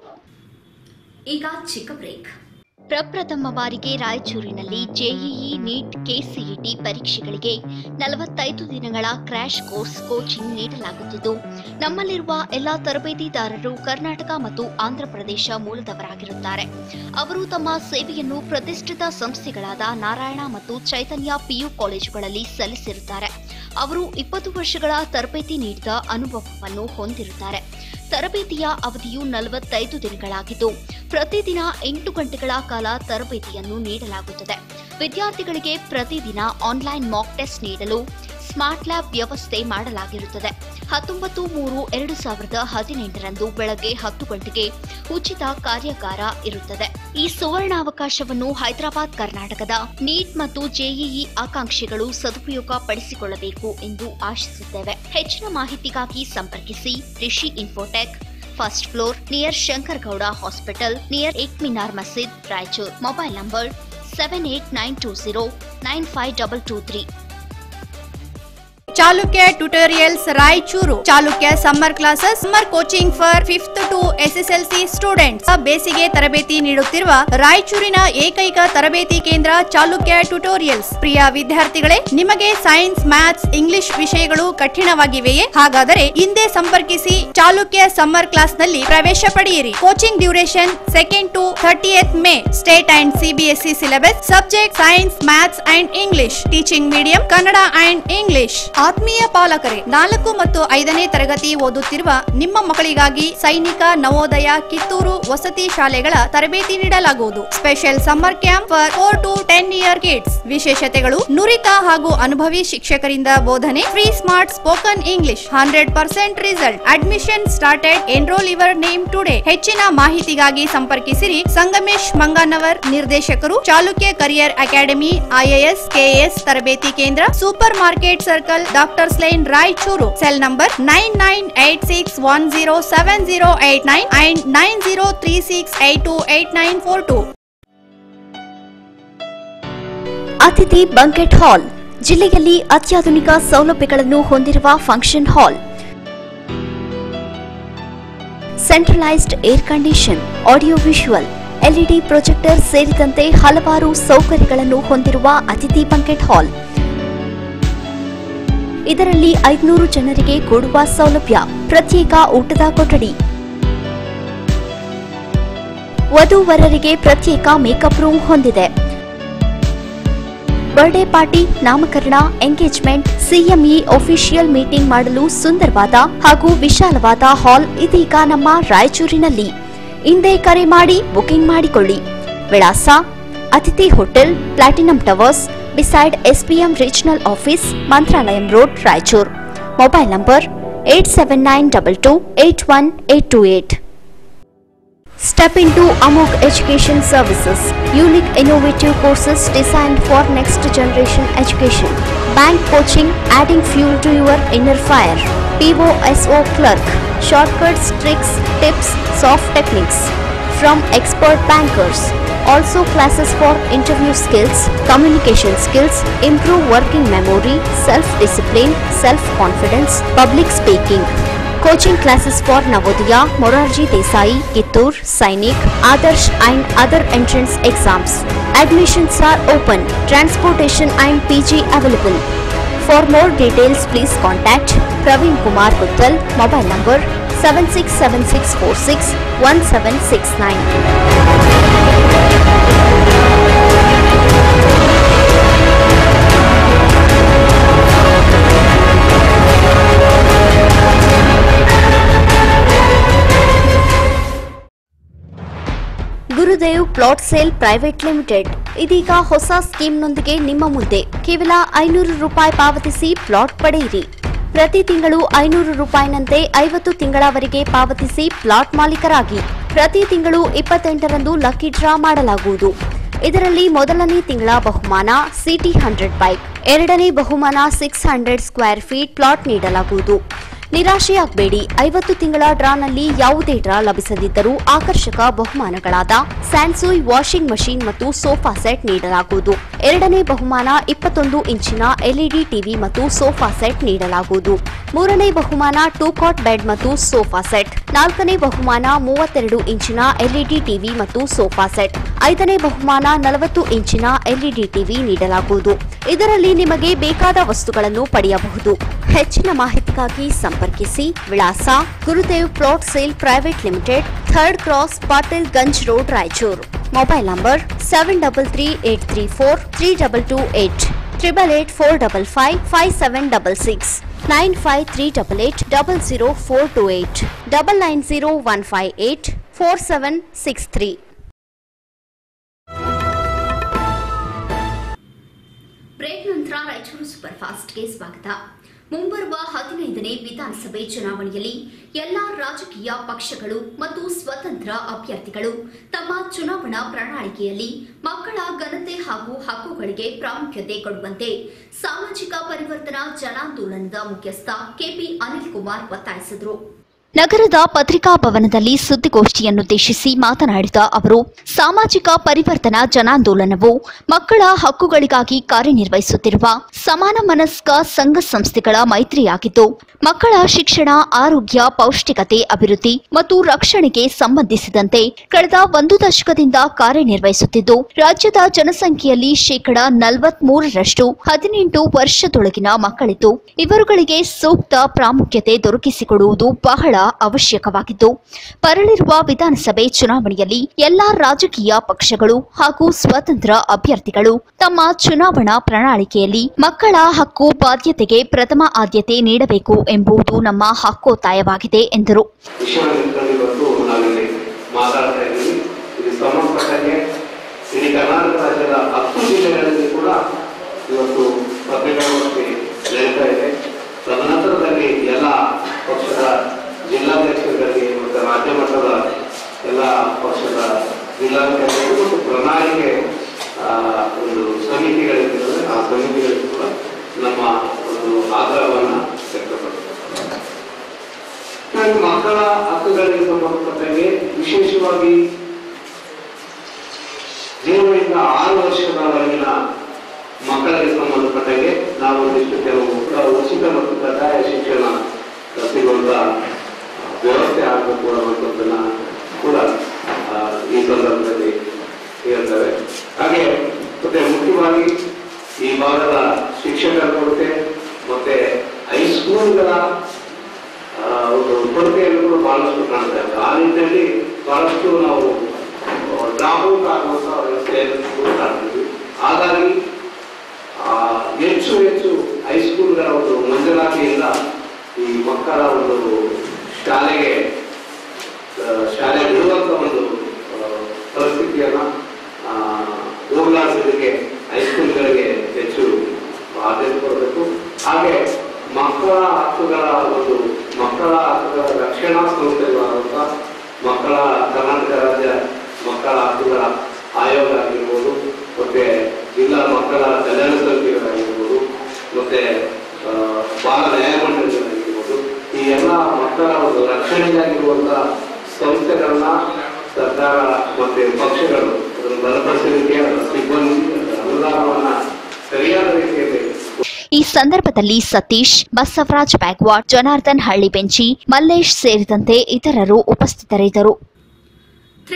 ಈಗ ಚಿಕ್ಕ ಬ್ರೇಕ್ ಪ್ರಪ್ರಥಮ ಬಾರಿಗೆ ರಾಯಚೂರಿನಲ್ಲಿ ಜೆಇಇ ನೀಟ್ ಕೆಸಿಇಟಿ ಪರೀಕ್ಷೆಗಳಿಗೆ ನಲವತ್ತೈದು ದಿನಗಳ ಕ್ರ್ಯಾಶ್ ಕೋರ್ಸ್ ಕೋಚಿಂಗ್ ನೀಡಲಾಗುತ್ತಿದ್ದು ನಮ್ಮಲ್ಲಿರುವ ಎಲ್ಲಾ ತರಬೇತಿದಾರರು ಕರ್ನಾಟಕ ಮತ್ತು ಆಂಧ್ರಪ್ರದೇಶ ಮೂಲದವರಾಗಿರುತ್ತಾರೆ ಅವರು ತಮ್ಮ ಸೇವೆಯನ್ನು ಪ್ರತಿಷ್ಠಿತ ಸಂಸ್ಥೆಗಳಾದ ನಾರಾಯಣ ಮತ್ತು ಚೈತನ್ಯ ಪಿಯು ಕಾಲೇಜುಗಳಲ್ಲಿ ಸಲ್ಲಿಸಿರುತ್ತಾರೆ ಅವರು ಇಪ್ಪತ್ತು ವರ್ಷಗಳ ತರಬೇತಿ ನೀಡಿದ ಅನುಭವವನ್ನು ಹೊಂದಿರುತ್ತಾರೆ ತರಬೇತಿಯ ಅವಧಿಯು ನಲವತ್ತೈದು ದಿನಗಳಾಗಿದ್ದು ಪ್ರತಿದಿನ ಎಂಟು ಗಂಟೆಗಳ ಕಾಲ ತರಬೇತಿಯನ್ನು ನೀಡಲಾಗುತ್ತದೆ ವಿದ್ಯಾರ್ಥಿಗಳಿಗೆ ಪ್ರತಿದಿನ ಆನ್ಲೈನ್ ಮಾಕ್ ಟೆಸ್ಟ್ ನೀಡಲು ಸ್ಮಾರ್ಟ್ ಲ್ಯಾಬ್ ವ್ಯವಸ್ಥೆ ಮಾಡಲಾಗಿರುತ್ತದೆ ಹತ್ತೊಂಬತ್ತು ಮೂರು ಎರಡು ಸಾವಿರದ ಹದಿನೆಂಟರಂದು ಬೆಳಗ್ಗೆ ಹತ್ತು ಗಂಟೆಗೆ ಉಚಿತ ಕಾರ್ಯಾಗಾರ ಇರುತ್ತದೆ ಈ ಸುವರ್ಣಾವಕಾಶವನ್ನು ಹೈದರಾಬಾದ್ ಕರ್ನಾಟಕದ ನೀಟ್ ಮತ್ತು ಜೆಇಇ ಆಕಾಂಕ್ಷಿಗಳು ಸದುಪಯೋಗ ಪಡಿಸಿಕೊಳ್ಳಬೇಕು ಎಂದು ಆಶಿಸುತ್ತೇವೆ ಹೆಚ್ಚಿನ ಮಾಹಿತಿಗಾಗಿ ಸಂಪರ್ಕಿಸಿ Rishi Infotech first floor near Shankar Gowda hospital near Ek Minar Masjid Raichur mobile number seven eight nine two zero nine five double two three Chalukya tutorials Raichur Chalukya summer classes summer coaching for fifth to SSLC students ಬೇಸಿಗೆ ತರಬೇತಿ ನೀಡುತ್ತಿರುವ ರಾಯಚೂರಿನ ಏಕೈಕ ತರಬೇತಿ ಕೇಂದ್ರ ಚಾಲುಕ್ಯ ಟ್ಯುಟೋರಿಯಲ್ಸ್ ಪ್ರಿಯ ವಿದ್ಯಾರ್ಥಿಗಳೇ ನಿಮಗೆ ಸೈನ್ಸ್ ಮ್ಯಾಥ್ಸ್ ಇಂಗ್ಲಿಷ್ ವಿಷಯಗಳು ಕಠಿಣವಾಗಿವೆಯೇ ಹಾಗಾದರೆ ಹಿಂದೆ ಸಂಪರ್ಕಿಸಿ ಚಾಲುಕ್ಯ ಸಮ್ಮರ್ ಕ್ಲಾಸ್ ನಲ್ಲಿ ಪ್ರವೇಶ ಪಡೆಯಿರಿ coaching duration second to thirtieth May state and CBSE syllabus subject science maths and English teaching medium Kannada and English ಆತ್ಮೀಯ ಪಾಲಕರೇ ನಾಲ್ಕು ಮತ್ತು ಐದನೇ ತರಗತಿ ಓದುತ್ತಿರುವ ನಿಮ್ಮ ಮಕ್ಕಳಿಗಾಗಿ ಸೈನಿಕ ನವೋದಯ ಕಿತ್ತೂರು ವಸತಿ ಶಾಲೆಗಳ ತರಬೇತಿ ನೀಡಲಾಗುವುದು special summer camp for four to ten year kids ವಿಶೇಷತೆಗಳು ನುರಿತ ಹಾಗೂ ಅನುಭವಿ ಶಿಕ್ಷಕರಿಂದ ಬೋಧನೆ free smart spoken English hundred percent result admission started enrol your name today ಹೆಚ್ಚಿನ ಮಾಹಿತಿಗಾಗಿ ಸಂಪರ್ಕಿಸಿರಿ ಸಂಗಮೇಶ್ ಮಂಗನವರ್ ನಿರ್ದೇಶಕರು Chalukya career academy IAS KS ತರಬೇತಿ ಕೇಂದ್ರ super market circle doctors line Raichur cell number nine nine eight six one zero seven zero eight nine and nine zero three six eight to eight nine four two Atithi banquet hall ಜಿಲ್ಲೆಯಲ್ಲಿ ಅತ್ಯಾಧುನಿಕ ಸೌಲಭ್ಯಗಳನ್ನು ಹೊಂದಿರುವ function hall centralised air condition audio visual LED projector ಸೇರಿದಂತೆ ಹಲವಾರು ಸೌಕರ್ಯಗಳನ್ನು ಹೊಂದಿರುವ ಅತಿಥಿ banquet ಹಾಲ್ ಇದರಲ್ಲಿ ಐದುನೂರು ಜನರಿಗೆ ಕೂಡುವ ಸೌಲಭ್ಯ ಪ್ರತ್ಯೇಕ ಊಟದ ಕೊಠಡಿ ವಧೂವರರಿಗೆ ಪ್ರತ್ಯೇಕ ಮೇಕಪ್ ರೂಮ್ ಹೊಂದಿದೆ ಬರ್ಡೇ ಪಾರ್ಟಿ ನಾಮಕರಣ ಎಂಗೇಜ್ಮೆಂಟ್ ಸಿಎಂಇ ಅಫಿಷಿಯಲ್ ಮೀಟಿಂಗ್ ಮಾಡಲು ಸುಂದರವಾದ ಹಾಗೂ ವಿಶಾಲವಾದ ಹಾಲ್ ಇದೀಗ ನಮ್ಮ ರಾಯಚೂರಿನಲ್ಲಿ ಹಿಂದೆ ಕರೆ ಮಾಡಿ ಬುಕಿಂಗ್ ಮಾಡಿಕೊಳ್ಳಿ ವಿಳಾಸ Atithi hotel platinum towers beside SPM regional office Mantralayam road Raichur mobile number eight seven nine double two eight one eight two eight Step into Amok Education Services, unique innovative courses designed for next generation education. Bank coaching, adding fuel to your inner fire. POSO clerk, shortcuts, tricks, tips, soft techniques from expert bankers. Also classes for interview skills, communication skills, improve working memory, self-discipline, self-confidence, public speaking. Coaching classes for Navodaya, Morarji Desai, Kittur, Sainik, Adarsh and other entrance exams. Admissions are open. Transportation and PG available. For more details, please contact Praveen Kumar Guttal, mobile number 7676461769. Gurudev plot sale private limited ಇದೀಗ ಹೊಸ ಸ್ಕೀಮ್ನೊಂದಿಗೆ ನಿಮ್ಮ ಮುಂದೆ ಕೇವಲ ಐನೂರು ರೂಪಾಯಿ ಪಾವತಿಸಿ plot ಪಡೆಯಿರಿ ಪ್ರತಿ ತಿಂಗಳು ಐನೂರು ರೂಪಾಯಿನಂತೆ ಐವತ್ತು ತಿಂಗಳವರೆಗೆ ಪಾವತಿಸಿ ಪ್ಲಾಟ್ ಮಾಲೀಕರಾಗಿ ಪ್ರತಿ ತಿಂಗಳು ಇಪ್ಪತ್ತೆಂಟರಂದು ಲಕ್ಕಿ ಡ್ರಾ ಮಾಡಲಾಗುವುದು ಇದರಲ್ಲಿ ಮೊದಲನೇ ತಿಂಗಳ ಬಹುಮಾನ ಸಿಟಿ ಹಂಡ್ರೆಡ್ ಬೈಕ್ ಎರಡನೇ ಬಹುಮಾನ six hundred square feet plot ನೀಡಲಾಗುವುದು ನಿರಾಶೆಯಾಗಬೇಡಿ ಐವತ್ತು ತಿಂಗಳ ಡ್ರಾನಲ್ಲಿ ಯಾವುದೇ ಡ್ರಾ ಲಭಿಸದಿದ್ದರೂ ಆಕರ್ಷಕ ಬಹುಮಾನಗಳಾದ ಸ್ಯಾನ್ಸುಯ್ ವಾಷಿಂಗ್ ಮಷೀನ್ ಮತ್ತು ಸೋಫಾ ಸೆಟ್ ನೀಡಲಾಗುವುದು ಎರಡನೇ ಬಹುಮಾನ ಇಪ್ಪತ್ತೊಂದು ಇಂಚಿನ ಎಲ್ಇಡಿ ಟಿವಿ ಮತ್ತು ಸೋಫಾ ಸೆಟ್ ನೀಡಲಾಗುವುದು ಮೂರನೇ ಬಹುಮಾನ ಟೂ ಕಾಟ್ ಬೆಡ್ ಮತ್ತು ಸೋಫಾ ಸೆಟ್ ನಾಲ್ಕನೇ ಬಹುಮಾನ ಮೂವತ್ತೆರಡು ಇಂಚಿನ ಎಲ್ಇಡಿ ಟಿವಿ ಮತ್ತು ಸೋಫಾ ಸೆಟ್ ಐದನೇ ಬಹುಮಾನ ನಲವತ್ತು ಇಂಚಿನ ಎಲ್ಇಡಿ ಟಿವಿ ನೀಡಲಾಗುವುದು ಇದರಲ್ಲಿ ನಿಮಗೆ ಬೇಕಾದ ವಸ್ತುಗಳನ್ನು ಪಡೆಯಬಹುದು ಹೆಚ್ಚಿನ ಮಾಹಿತಿಗಾಗಿ ಸಂಪರ್ಕಿಸಿ ವಿಳಾಸ Gurudev plot sale private limited third cross Patil Ganj road Raichur mobile number seven double three eight three four three double two eight triple eight four double five five seven double six nine five three double eight double zero four two eight double nine zero one five eight four seven six three break ನಂತರ Raichur super ಫಾಸ್ಟ್ಗೆ ಸ್ವಾಗತ ಮುಂಬರುವ ಹದಿನೈದನೇ ವಿಧಾನಸಭೆ ಚುನಾವಣೆಯಲ್ಲಿ ಎಲ್ಲಾ ರಾಜಕೀಯ ಪಕ್ಷಗಳು ಮತ್ತು ಸ್ವತಂತ್ರ ಅಭ್ಯರ್ಥಿಗಳು ತಮ್ಮ ಚುನಾವಣಾ ಪ್ರಣಾಳಿಕೆಯಲ್ಲಿ ಮಕ್ಕಳ ಘನತೆ ಹಾಗೂ ಹಕ್ಕುಗಳಿಗೆ ಪ್ರಾಮುಖ್ಯತೆ ಕೊಡುವಂತೆ ಸಾಮಾಜಿಕ ಪರಿವರ್ತನಾ ಜನಾಂದೋಲನದ ಮುಖ್ಯಸ್ಥ ಕೆಪಿ ಅನಿಲ್ ಕುಮಾರ್ ಒತ್ತಾಯಿಸಿದರು ನಗರದ ಪತ್ರಿಕಾ ಭವನದಲ್ಲಿ ಸುದ್ದಿಗೋಷ್ಠಿಯನ್ನುದ್ದೇಶಿಸಿ ಮಾತನಾಡಿದ ಅವರು ಸಾಮಾಜಿಕ ಪರಿವರ್ತನಾ ಜನಾಂದೋಲನವು ಮಕ್ಕಳ ಹಕ್ಕುಗಳಿಗಾಗಿ ಕಾರ್ಯನಿರ್ವಹಿಸುತ್ತಿರುವ ಸಮಾನ ಮನಸ್ಕ ಸಂಘ ಸಂಸ್ಥೆಗಳ ಮೈತ್ರಿಯಾಗಿದ್ದು ಮಕ್ಕಳ ಶಿಕ್ಷಣ ಆರೋಗ್ಯ ಪೌಷ್ಟಿಕತೆ ಅಭಿವೃದ್ಧಿ ಮತ್ತು ರಕ್ಷಣೆಗೆ ಸಂಬಂಧಿಸಿದಂತೆ ಕಳೆದ ಒಂದು ದಶಕದಿಂದ ಕಾರ್ಯನಿರ್ವಹಿಸುತ್ತಿದ್ದು ರಾಜ್ಯದ ಜನಸಂಖ್ಯೆಯಲ್ಲಿ ಶೇಕಡ ನಲವತ್ಮೂರರಷ್ಟು ಹದಿನೆಂಟು ವರ್ಷದೊಳಗಿನ ಮಕ್ಕಳಿದ್ದು ಇವರುಗಳಿಗೆ ಸೂಕ್ತ ಪ್ರಾಮುಖ್ಯತೆ ದೊರಕಿಸಿಕೊಡುವುದು ಬಹಳ ಅವಶ್ಯಕವಾಗಿದ್ದು ಬರಲಿರುವ ವಿಧಾನಸಭೆ ಚುನಾವಣೆಯಲ್ಲಿ ಎಲ್ಲಾ ರಾಜಕೀಯ ಪಕ್ಷಗಳು ಹಾಗೂ ಸ್ವತಂತ್ರ ಅಭ್ಯರ್ಥಿಗಳು ತಮ್ಮ ಚುನಾವಣಾ ಪ್ರಣಾಳಿಕೆಯಲ್ಲಿ ಮಕ್ಕಳ ಹಕ್ಕು ಬಾಧ್ಯತೆಗೆ ಪ್ರಥಮ ಆದ್ಯತೆ ನೀಡಬೇಕು ಎಂಬುದು ನಮ್ಮ ಹಕ್ಕೊತ್ತಾಯವಾಗಿದೆ ಎಂದರು ವಿಷಯದಲ್ಲಿ ಇವತ್ತು ನಾವಿಲ್ಲಿ ಮಾತಾಡ್ತಾ ಇದ್ದೀವಿ ಇದು ಸಂಬಂಧಪಟ್ಟಂಗೆ ಇಡೀ ಕರ್ನಾಟಕ ರಾಜ್ಯದ ಹತ್ತು ಜಿಲ್ಲೆಗಳಲ್ಲಿ ಕೂಡ ಇವತ್ತು ಪತ್ರಿಕಾಗೋಷ್ಠಿ ನಡೀತಾ ಇದೆ ತದನಂತರದಲ್ಲಿ ಎಲ್ಲ ಪಕ್ಷದ ಜಿಲ್ಲಾಧ್ಯಕ್ಷರುಗಳಿಗೆ ಮತ್ತು ರಾಜ್ಯ ಮಟ್ಟದ ಎಲ್ಲ ಪಕ್ಷದ ಜಿಲ್ಲಾಧಿಕಾರಿಗಳು ಮತ್ತು ಪ್ರಣಾಳಿಕೆ ಆ, ಒಂದು ಸಮಿತಿಗಳಿರ್ತದೆ ಆ ಸಮಿತಿಗಳಿಗೂ ಕೂಡ ನಮ್ಮ ಒಂದು ಆಗ್ರಹವನ್ನು ವ್ಯಕ್ತಪಡಿಸ್ತಾರೆ ನಾನು ಮಕ್ಕಳ ಹಕ್ಕುಗಳಿಗೆ ಸಂಬಂಧಪಟ್ಟಂಗೆ ವಿಶೇಷವಾಗಿ ಜೀವನದಿಂದ ಆರು ವರ್ಷದವರೆಗಿನ ಮಕ್ಕಳಿಗೆ ಸಂಬಂಧಪಟ್ಟಂಗೆ ನಾವು ಒಂದಿಷ್ಟು ಕೆಲವು ಉಚಿತ ಮತ್ತು ಕಡ್ಡಾಯ ಶಿಕ್ಷಣ ಸಿಗುವಂತ ವ್ಯವಸ್ಥೆ ಆಗಬೇಕು ಅನ್ನುವಂಥದ್ದನ್ನ ಕೂಡ ಆ, ಈ ಸಂದರ್ಭದಲ್ಲಿ ಹೇಳ್ತೇವೆ ಹಾಗೆ ಮತ್ತೆ ಮುಖ್ಯವಾಗಿ ಈ ಭಾಗದ ಶಿಕ್ಷಕರ ಕೊರತೆ ಮತ್ತೆ ಹೈಸ್ಕೂಲ್ಗಳ ಆ, ಒಂದು ಕೊರತೆಯನ್ನು ಕೂಡ ಬಹಳಷ್ಟು ಕಾಣ್ತಾ ಇದೆ ಆ ನಿಟ್ಟಿನಲ್ಲಿ ಬಹಳಷ್ಟು ನಾವು ಡ್ರಾಪ್ಔಟ್ ಆಗುವಂತ ವ್ಯವಸ್ಥೆಯನ್ನು ಕೂಡ ಕಾಣ್ತೀವಿ ಹಾಗಾಗಿ ಆ, ಹೆಚ್ಚು ಹೆಚ್ಚು ಹೈಸ್ಕೂಲ್ಗಳ ಒಂದು ಮಂಜೂರಾತಿಯಿಂದ ಈ ಮಕ್ಕಳ ಒಂದು ಶಾಲೆಗೆ ಆ, ಶಾಲೆ ಬಿಡುವಂತ ಒಂದು ಆ, ಪರಿಸ್ಥಿತಿಯನ್ನ ಆ, ಹೋಗಲಾಡಿಸಲಿಕ್ಕೆ ಹೈಸ್ಕೂಲ್ಗಳಿಗೆ ಹೆಚ್ಚು ಆದ್ಯತೆ ಕೊಡಬೇಕು ಹಾಗೆ ಮಕ್ಕಳ ಹಕ್ಕುಗಳ ಒಂದು ಮಕ್ಕಳ ಹಕ್ಕುಗಳ ರಕ್ಷಣಾ ಸಂಸ್ಥೆಗಳಾದಂಥ ಮಕ್ಕಳ ಕರ್ನಾಟಕ ರಾಜ್ಯ ಮಕ್ಕಳ ಹಕ್ಕುಗಳ ಆಯೋಗ ಆಗಿರ್ಬೋದು ಮತ್ತೆ ಜಿಲ್ಲಾ ಮಕ್ಕಳ ಕಲ್ಯಾಣ ಸಮಿತಿಗಳಾಗಿರ್ಬೋದು ಮತ್ತೆ ಆ, ಬಾಲ ನ್ಯಾಯಮಂಡಳಿಗಳಾಗಿರ್ಬೋದು ಈ ಎಲ್ಲ ಮಕ್ಕಳ ಒಂದು ರಕ್ಷಣೆಗಾಗಿರುವಂತ ಸಂಸ್ಥೆಗಳನ್ನ ಸರ್ಕಾರ ಮತ್ತೆ ಪಕ್ಷಗಳು ಅದನ್ನು ಬಲಪಡಿಸಲಿಕ್ಕೆ ಅದರ ಸಿಬ್ಬಂದಿ ಅದರ ಅನುದಾನವನ್ನ ಸರಿಯಾದ ರೀತಿಯಲ್ಲಿ ಈ ಸಂದರ್ಭದಲ್ಲಿ ಸತೀಶ್ ಬಸವರಾಜ್ ಬ್ಯಾಗ್ವಾಡ್ ಜನಾರ್ದನ್ ಹಳ್ಳಿ ಬೆಂಚಿ ಮಲ್ಲೇಶ್ ಸೇರಿದಂತೆ ಇತರರು ಉಪಸ್ಥಿತರಿದ್ದರು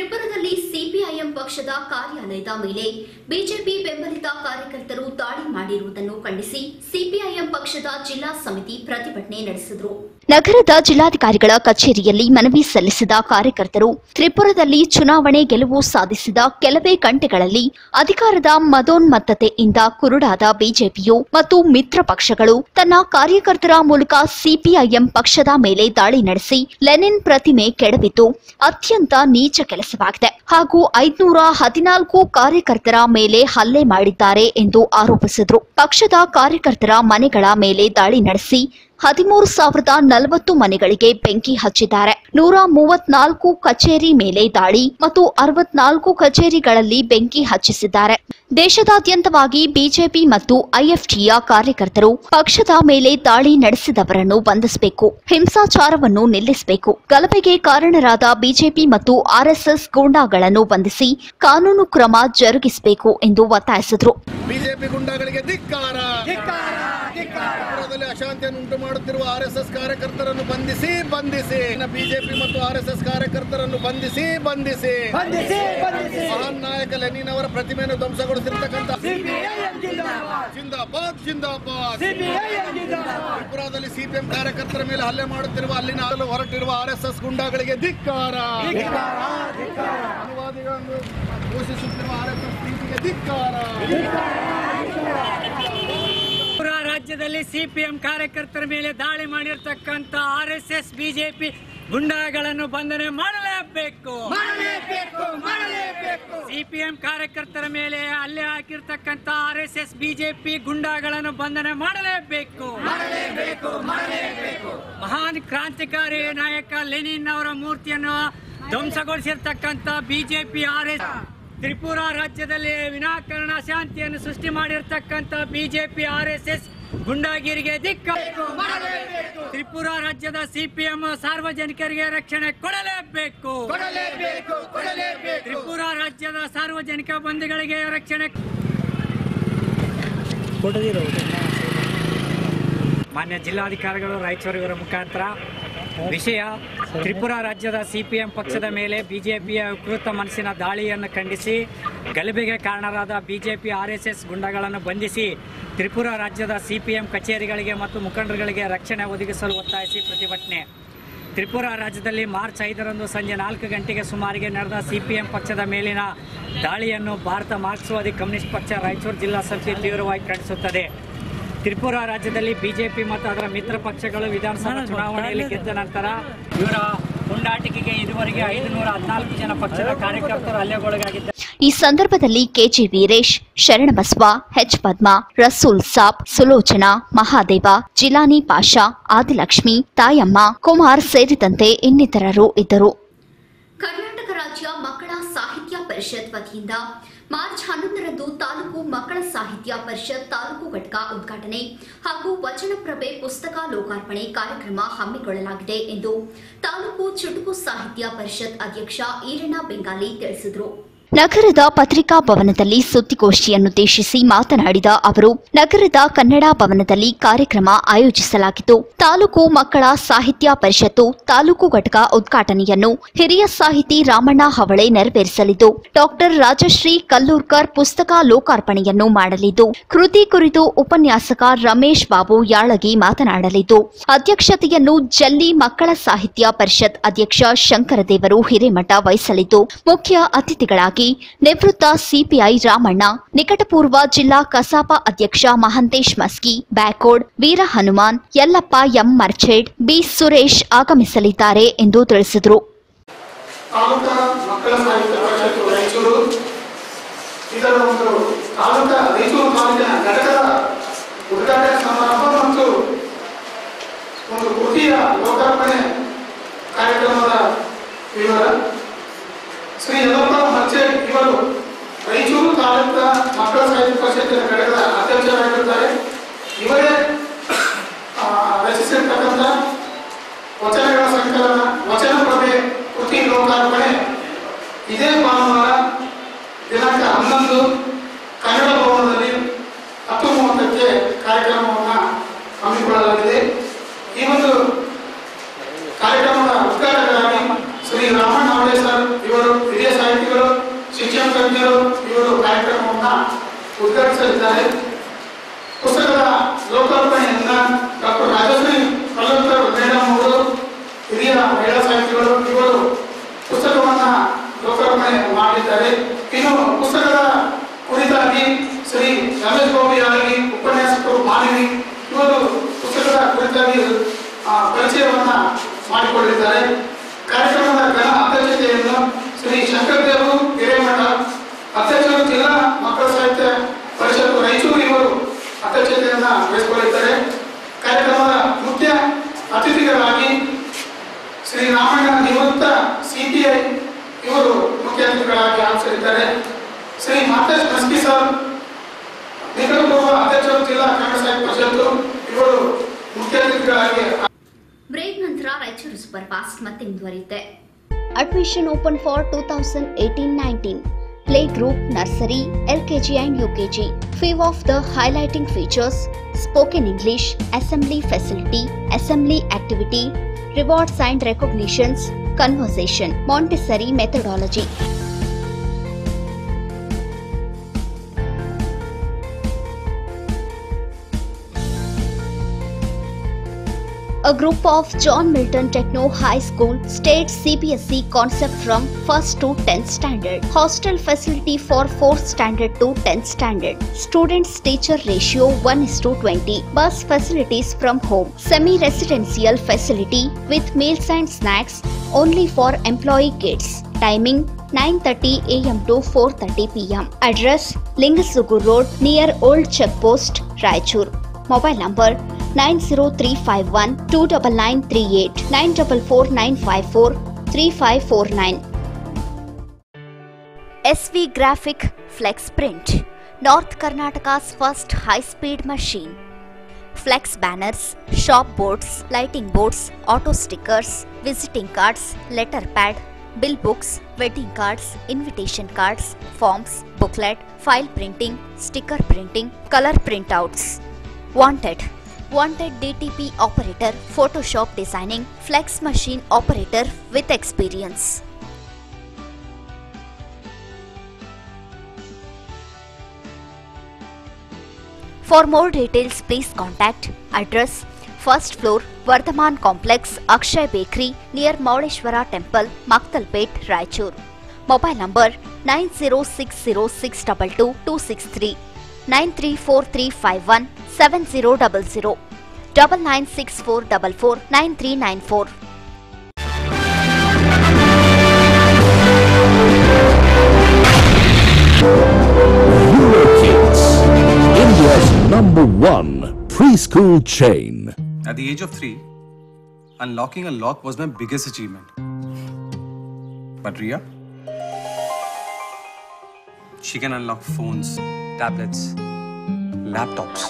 ತ್ರಿಪುರದಲ್ಲಿ ಸಿಪಿಐಎಂ ಪಕ್ಷದ ಕಾರ್ಯಾಲಯದ ಮೇಲೆ ಬಿಜೆಪಿ ಬೆಂಬಲಿತ ಕಾರ್ಯಕರ್ತರು ದಾಳಿ ಮಾಡಿ ಮಾಡಿರುವುದನ್ನು ಖಂಡಿಸಿ ಸಿಪಿಐಎಂ ಪಕ್ಷದ ಜಿಲ್ಲಾ ಸಮಿತಿ ಪ್ರತಿಭಟನೆ ನಡೆಸಿದರು ನಗರದ ಜಿಲ್ಲಾಧಿಕಾರಿಗಳ ಕಚೇರಿಯಲ್ಲಿ ಮನವಿ ಸಲ್ಲಿಸಿದ ಕಾರ್ಯಕರ್ತರು ತ್ರಿಪುರದಲ್ಲಿ ಚುನಾವಣೆ ಗೆಲುವು ಸಾಧಿಸಿದ ಕೆಲವೇ ಗಂಟೆಗಳಲ್ಲಿ ಅಧಿಕಾರದ ಮದೋನ್ಮತ್ತತೆಯಿಂದ ಕುರುಡಾದ ಬಿಜೆಪಿಯು ಮತ್ತು ಮಿತ್ರ ಪಕ್ಷಗಳು ತನ್ನ ಕಾರ್ಯಕರ್ತರ ಮೂಲಕ ಸಿಪಿಐಎಂ ಪಕ್ಷದ ಮೇಲೆ ದಾಳಿ ನಡೆಸಿ ಲೆನಿನ್ ಪ್ರತಿಮೆ ಕೆಡವಿದ್ದು ಅತ್ಯಂತ ನೀಚ ಕೆಲಸವಾಗಿದೆ ಹಾಗೂ ಐದುನೂರ ಹದಿನಾಲ್ಕು ಕಾರ್ಯಕರ್ತರ ಮೇಲೆ ಹಲ್ಲೆ ಮಾಡಿದ್ದಾರೆ ಎಂದು ಆರೋಪಿಸಿದರು ಪಕ್ಷದ ಕಾರ್ಯಕರ್ತರ ಮನೆಗಳ ಮೇಲೆ ದಾಳಿ ನಡೆಸಿ ಹದಿಮೂರು ಸಾವಿರದ ನಲವತ್ತು ಮನೆಗಳಿಗೆ ಬೆಂಕಿ ಹಚ್ಚಿದ್ದಾರೆ ನೂರ ಮೂವತ್ನಾಲ್ಕು ಕಚೇರಿ ಮೇಲೆ ದಾಳಿ ಮತ್ತು ಅರವತ್ನಾಲ್ಕು ಕಚೇರಿಗಳಲ್ಲಿ ಬೆಂಕಿ ಹಚ್ಚಿಸಿದ್ದಾರೆ ದೇಶದಾದ್ಯಂತವಾಗಿ ಬಿಜೆಪಿ ಮತ್ತು ಐಎಫ್ಟಿಯ ಕಾರ್ಯಕರ್ತರು ಪಕ್ಷದ ಮೇಲೆ ದಾಳಿ ನಡೆಸಿದವರನ್ನು ಬಂಧಿಸಬೇಕು ಹಿಂಸಾಚಾರವನ್ನು ನಿಲ್ಲಿಸಬೇಕು ಗಲಭೆಗೆ ಕಾರಣರಾದ ಬಿಜೆಪಿ ಮತ್ತು ಆರ್ಎಸ್ಎಸ್ ಗೂಂಡಾಗಳನ್ನು ಬಂಧಿಸಿ ಕಾನೂನು ಕ್ರಮ ಜರುಗಿಸಬೇಕು ಎಂದು ಒತ್ತಾಯಿಸಿದರು ಬಿಜೆಪಿ ಗುಂಡಾಗಳಿಗೆ ಧಿಕ್ಕಾರ ತ್ರಿಪುರದಲ್ಲಿ ಅಶಾಂತಿಯನ್ನು ಉಂಟು ಮಾಡುತ್ತಿರುವ ಆರ್ ಎಸ್ ಎಸ್ ಕಾರ್ಯಕರ್ತರನ್ನು ಬಂಧಿಸಿ ಬಂಧಿಸಿ ಬಿಜೆಪಿ ಮತ್ತು ಆರ್ ಎಸ್ ಎಸ್ ಕಾರ್ಯಕರ್ತರನ್ನು ಬಂಧಿಸಿ ಬಂಧಿಸಿ ಮಹಾನ್ ನಾಯಕ ಲೆನಿನ್ ಅವರ ಪ್ರತಿಮೆಯನ್ನು ಧ್ವಂಸಗೊಳಿಸಿರ್ತಕ್ಕಂಥ ಜಿಂದಾಬಾದ್ ಜಿಂದಾಬಾದ್ ತ್ರಿಪುರಾದಲ್ಲಿ ಸಿಪಿಎಂ ಕಾರ್ಯಕರ್ತರ ಮೇಲೆ ಹಲ್ಲೆ ಮಾಡುತ್ತಿರುವ ಅಲ್ಲಿನ ಆಳಲು ಹೊರಟಿರುವ ಆರ್ ಎಸ್ ಎಸ್ ಗುಂಡಾಗಳಿಗೆ ಧಿಕ್ಕಾರ ಅನುವಾದಿಗಳನ್ನು ಘೋಷಿಸುತ್ತಿರುವ ಆರ್ ಎಸ್ ಎಸ್ ಪ್ರೀತಿಗೆ ಧಿಕ್ಕಾರ ಪುರ ರಾಜ್ಯದಲ್ಲಿ ಸಿಪಿಎಂ ಕಾರ್ಯಕರ್ತರ ಮೇಲೆ ದಾಳಿ ಮಾಡಿರ್ತಕ್ಕಂಥ ಆರ್ ಎಸ್ ಎಸ್ ಬಿಜೆಪಿ ಗುಂಡಾಗಳನ್ನು ಬಂಧನೆ ಮಾಡಲೇಬೇಕು ಸಿಪಿಎಂ ಕಾರ್ಯಕರ್ತರ ಮೇಲೆ ಹಲ್ಲೆ ಹಾಕಿರ್ತಕ್ಕಂಥ ಆರ್ ಎಸ್ ಎಸ್ ಬಿಜೆಪಿ ಗುಂಡಾಗಳನ್ನು ಬಂಧನೆ ಮಾಡಲೇಬೇಕು ಮಹಾನ್ ಕ್ರಾಂತಿಕಾರಿ ನಾಯಕ ಲೆನಿನ್ ಅವರ ಮೂರ್ತಿಯನ್ನು ಧ್ವಂಸಗೊಳಿಸಿರ್ತಕ್ಕಂಥ ಬಿಜೆಪಿ ಆರ್ ಎಸ್ ತ್ರಿಪುರ ರಾಜ್ಯದಲ್ಲಿ ವಿನಾಕಾರಣ ಶಾಂತಿಯನ್ನು ಸೃಷ್ಟಿ ಮಾಡಿರ್ತಕ್ಕಂಥ ಬಿಜೆಪಿ ಆರ್ ಎಸ್ ಎಸ್ ಗುಂಡಾಗಿರಿಗೆ ದಿಕ್ಕ ತ್ರಿಪುರ ರಾಜ್ಯದ ಸಿಪಿಎಂ ಸಾರ್ವಜನಿಕರಿಗೆ ರಕ್ಷಣೆ ಕೊಡಲೇಬೇಕು ತ್ರಿಪುರ ರಾಜ್ಯದ ಸಾರ್ವಜನಿಕ ಬಂಧುಗಳಿಗೆ ರಕ್ಷಣೆ ಮಾನ್ಯ ಜಿಲ್ಲಾಧಿಕಾರಿಗಳು ರಾಯಚೂರು ಇವರ ಮುಖಾಂತರ ವಿಷಯ ತ್ರಿಪುರ ರಾಜ್ಯದ ಸಿಪಿಎಂ ಪಕ್ಷದ ಮೇಲೆ ಬಿಜೆಪಿಯ ವಿಕೃತ ಮನಸ್ಸಿನ ದಾಳಿಯನ್ನು ಖಂಡಿಸಿ ಗಲಭೆಗೆ ಕಾರಣರಾದ ಬಿಜೆಪಿ ಆರ್ಎಸ್ಎಸ್ ಗುಂಡಗಳನ್ನು ಬಂಧಿಸಿ ತ್ರಿಪುರ ರಾಜ್ಯದ ಸಿಪಿಎಂ ಕಚೇರಿಗಳಿಗೆ ಮತ್ತು ಮುಖಂಡರುಗಳಿಗೆ ರಕ್ಷಣೆ ಒದಗಿಸಲು ಒತ್ತಾಯಿಸಿ ಪ್ರತಿಭಟನೆ ತ್ರಿಪುರ ರಾಜ್ಯದಲ್ಲಿ ಮಾರ್ಚ್ ಐದರಂದು ಸಂಜೆ ನಾಲ್ಕು ಗಂಟೆಗೆ ಸುಮಾರಿಗೆ ನಡೆದ ಸಿಪಿಎಂ ಪಕ್ಷದ ಮೇಲಿನ ದಾಳಿಯನ್ನು ಭಾರತ ಮಾರ್ಕ್ಸ್ವಾದಿ ಕಮ್ಯುನಿಸ್ಟ್ ಪಕ್ಷ ರಾಯಚೂರು ಜಿಲ್ಲಾ ಸಮಿತಿ ತೀವ್ರವಾಗಿ ಖಂಡಿಸುತ್ತದೆ ತ್ರಿಪುರ ರಾಜ್ಯದಲ್ಲಿ ಬಿಜೆಪಿ ಮತ್ತು ಅದರ ಮಿತ್ರ ಪಕ್ಷಗಳು ವಿಧಾನಸಭಾ ಚುನಾವಣೆಯಲ್ಲಿ ಗೆದ್ದ ನಂತರ ಇವರ ಪುಂಡಾಟಿಕೆಗೆ ಇದುವರೆಗೆ ಐದುನೂರ ಹದಿನಾಲ್ಕು ಜನ ಪಕ್ಷದ ಕಾರ್ಯಕರ್ತರು ಹಲ್ಲೆಗೊಳಗಾಗಿದ್ದಾರೆ ಈ ಸಂದರ್ಭದಲ್ಲಿ ಕೆಜಿ ವೀರೇಶ್ ಶರಣಬಸವ ಎಚ್ ಪದ್ಮ ರಸೂಲ್ ಸಾಬ್ ಸುಲೋಚನಾ ಮಹಾದೇವ ಜಿಲಾನಿ ಪಾಷಾ ಆದಿಲಕ್ಷ್ಮಿ ತಾಯಮ್ಮ ಕುಮಾರ್ ಸೇರಿದಂತೆ ಇನ್ನಿತರರು ಇದ್ದರು ಕರ್ನಾಟಕ ರಾಜ್ಯ ಮಕ್ಕಳ ಸಾಹಿತ್ಯ ಪರಿಷತ್ ವತಿಯಿಂದ ಮಾರ್ಚ್ ಹನ್ನೊಂದರಂದು ತಾಲೂಕು ಮಕ್ಕಳ ಸಾಹಿತ್ಯ ಪರಿಷತ್ ತಾಲೂಕು ಘಟಕ ಉದ್ಘಾಟನೆ ಹಾಗೂ ವಚನಪ್ರಭೆ ಪುಸ್ತಕ ಲೋಕಾರ್ಪಣೆ ಕಾರ್ಯಕ್ರಮ ಹಮ್ಮಿಕೊಳ್ಳಲಾಗಿದೆ ಎಂದು ತಾಲೂಕು ಚುಟುಕು ಸಾಹಿತ್ಯ ಪರಿಷತ್ ಅಧ್ಯಕ್ಷ ಈರಣ್ಣ ಬೆಂಗಾಲಿ ತಿಳಿಸಿದರು ನಗರದ ಪತ್ರಿಕಾ ಭವನದಲ್ಲಿ ಸುದ್ದಿಗೋಷ್ಠಿಯನ್ನುದ್ದೇಶಿಸಿ ಮಾತನಾಡಿದ ಅವರು ನಗರದ ಕನ್ನಡ ಭವನದಲ್ಲಿ ಕಾರ್ಯಕ್ರಮ ಆಯೋಜಿಸಲಾಗಿತ್ತು ತಾಲೂಕು ಮಕ್ಕಳ ಸಾಹಿತ್ಯ ಪರಿಷತ್ತು ತಾಲೂಕು ಘಟಕ ಉದ್ಘಾಟನೆಯನ್ನು ಹಿರಿಯ ಸಾಹಿತಿ ರಾಮಣ್ಣ ಹವಳೆ ನೆರವೇರಿಸಲಿದ್ದು ಡಾಕ್ಟರ್ ರಾಜಶ್ರೀ ಕಲ್ಲೂರ್ಕರ್ ಪುಸ್ತಕ ಲೋಕಾರ್ಪಣೆಯನ್ನು ಮಾಡಲಿದ್ದು ಕೃತಿ ಕುರಿತು ಉಪನ್ಯಾಸಕ ರಮೇಶ್ ಬಾಬು ಯಾಳಗಿ ಮಾತನಾಡಲಿದ್ದು ಅಧ್ಯಕ್ಷತೆಯನ್ನು ಜಲ್ಲಿ ಮಕ್ಕಳ ಸಾಹಿತ್ಯ ಪರಿಷತ್ ಅಧ್ಯಕ್ಷ ಶಂಕರದೇವರು ಹಿರೇಮಠ ವಹಿಸಲಿದ್ದು ಮುಖ್ಯ ಅತಿಥಿಗಳಾಗಿ ನಿವೃತ್ತ ಸಿಪಿಐ ರಾಮಣ್ಣ ನಿಕಟಪೂರ್ವ ಜಿಲ್ಲಾ ಕಸಾಪ ಅಧ್ಯಕ್ಷ ಮಹಂತೇಶ್ ಮಸ್ಕಿ ಬ್ಯಾಕೋಡ್ ವೀರ ಹನುಮಾನ್ ಯಲ್ಲಪ್ಪ ಎಂ ಮರ್ಚೇಡ್ ಬಿ ಸುರೇಶ್ ಆಗಮಿಸಲಿದ್ದಾರೆ ಎಂದು ತಿಳಿಸಿದರು ತಾಲೂಕಾ ಮಕ್ಕಳ ಸಾಹಿತ್ಯ ಪರಿಷತ್ತು ರಾಯಚೂರು ಇದರ ಒಂದು ತಾಲೂಕಾ ರಾಯಚೂರು ತಾಲೂಕಿನ ಘಟಕದ ಉದ್ಘಾಟನೆ ಸಮಾರಂಭ ಮತ್ತು ಒಂದು ಕೃತಿಯ ಲೋಕಾರ್ಪಣೆ ಕಾರ್ಯಕ್ರಮದ ವಿವರ ಶ್ರೀ ಯಲ್ಲಪ್ಪ ಮಚ್ಚೆ ಇವರು ರಾಯಚೂರು ತಾಲೂಕಾ ಮಕ್ಕಳ ಸಾಹಿತ್ಯ ಪರಿಷತ್ತಿನ ಘಟಕದ ಅಧ್ಯಕ್ಷರಾಗಿರುತ್ತಾರೆ ಇವರೇ ಆ, ರಚಿಸಿರ್ತಕ್ಕಂಥ ವಚನಗಳ ಸಂಕಲನ ವಚನ ಪ್ರಭೆ ಕೃತಿ ಲೋಕಾರ್ಪಣೆ ಇದೇ ಭಾನುವಾರ ದಿನಾಂಕ ಹನ್ನೊಂದು ಕನ್ನಡ ಭವನದಲ್ಲಿ ಹತ್ತು ಮೂವತ್ತಕ್ಕೆ ಕಾರ್ಯಕ್ರಮವನ್ನು ಹಮ್ಮಿಕೊಳ್ಳಲಾಗಿದೆ ಈ ಒಂದು ಕಾರ್ಯಕ್ರಮದ ಉದ್ಘಾಟಕರಾಗಿ ಶ್ರೀ ರಾಮಣ್ಣ ಅವಳೆ ಸರ್ ಇವರು ಹಿರಿಯ ಸಾಹಿತಿಗಳು ಶಿಕ್ಷಣ ತಜ್ಞರು ಇವರು ಕಾರ್ಯಕ್ರಮವನ್ನು ಉದ್ಘಾಟಿಸಲಿದ್ದಾರೆ ಮಾಡಿಕೊಟ್ಟಿದ್ದಾರೆ ಇನ್ನು ಪುಸ್ತಕದ ಕುರಿತಾಗಿ ಶ್ರೀ ರಮೇಶ್ ಬಾಬು ಯಾದಗಿ ಉಪನ್ಯಾಸಕರು ಮಾನವಿ ಇವರು ಪುಸ್ತಕದ ಕುರಿತಾಗಿ ಆ, ಪರಿಚಯವನ್ನ ಮಾಡಿಕೊಳ್ಳಿದ್ದಾರೆ ಕಾರ್ಯಕ್ರಮದ ಘನ ಅಧ್ಯಕ್ಷತೆಯನ್ನು ಶ್ರೀ ಶಂಕರದೇವರು ಹಿರೇಮಠ ಅಧ್ಯಕ್ಷರು ಜಿಲ್ಲಾ ಮಕ್ಕಳ ಸಾಹಿತ್ಯ ಪರಿಷತ್ತು ರಾಯಚೂರು ಇವರು ಅಧ್ಯಕ್ಷತೆಯನ್ನ ವಹಿಸಿಕೊಳ್ಳಿದ್ದಾರೆ ಕಾರ್ಯಕ್ರಮದ ಮುಖ್ಯ ಅತಿಥಿಗಳಾಗಿ ಶ್ರೀ ರಾಮಣ್ಣ ನಿವೃತ್ತ ಸಿಪಿಐ ಇವರು ಮುಖ್ಯ ಅತಿಥಿಗಳಾಗಿ ಆಗಮಿಸಲಿದ್ದಾರೆ ಶ್ರೀ ಮಾತೇಶ್ ಮಸ್ಕಿ ಸರ್ ನಿಕಟಪೂರ್ವ ಅಧ್ಯಕ್ಷರು ಜಿಲ್ಲಾ ಕನ್ನಡ ಸಾಹಿತ್ಯ ಪರಿಷತ್ತು ಇವರು ಮುಖ್ಯ ಅತಿಥಿಗಳಾಗಿ ಬ್ರೇಕ್ ನಂತರ ರಾಯಚೂರು ಸೂಪರ್ ಫಾಸ್ಟ್ ಮತ್ತೆ ಮುಂದುವರಿಯುತ್ತೆ Admission open for 2018-19. Playgroup, nursery, LKG and UKG. Few of the highlighting features spoken English, assembly facility, assembly activity, rewards and recognitions, conversation, Montessori methodology. A group of John Milton Techno High School state CBSE concept from 1st to 10th standard. Hostel facility for 4th standard to 10th standard. Students teacher ratio 1 is to 20. Bus facilities from home. Semi residential facility with meals and snacks only for employee kids. Timing 9:30 am to 4:30 pm. Address Lingasugu Road near Old Checkpost, Raichur. Mobile number 90351 29938 944954 3549. SV Graphic Flex Print, North Karnataka's first high speed machine. Flex banners, shop boards, lighting boards, auto stickers, visiting cards, letter pad, bill books, wedding cards, invitation cards, forms, booklet, file printing, sticker printing, color printouts. Wanted. Wanted DTP operator, Photoshop designing, flex machine operator with experience. For more details, please contact address first floor Vardhaman Complex, Akshay Bakery near Mauleshwara Temple, Maktalpet, Raichur. Mobile number 906062263 934351 7000 double nine six four double four nine three nine four. Eurokids, India's number one preschool chain. At the age of three, unlocking a lock was my biggest achievement. But Ria? She can unlock phones, tablets, laptops.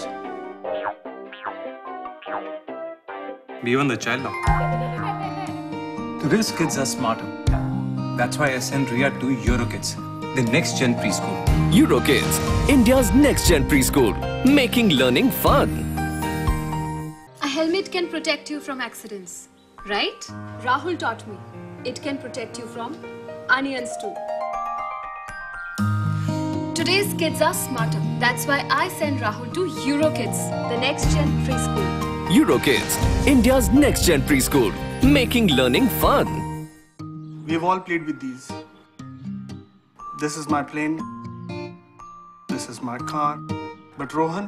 Even the child lock. Today's kids are smarter. That's why I sent Ria to Eurokids, the next gen preschool. Eurokids, India's next gen preschool, making learning fun. A helmet can protect you from accidents, right? Rahul taught me. It can protect you from onions too. Today's kids are smarter. That's why I send Rahul to Eurokids, the next gen preschool. Eurokids, India's next gen preschool, making learning fun. We've all played with these. This is my plane. This is my car. But Rohan,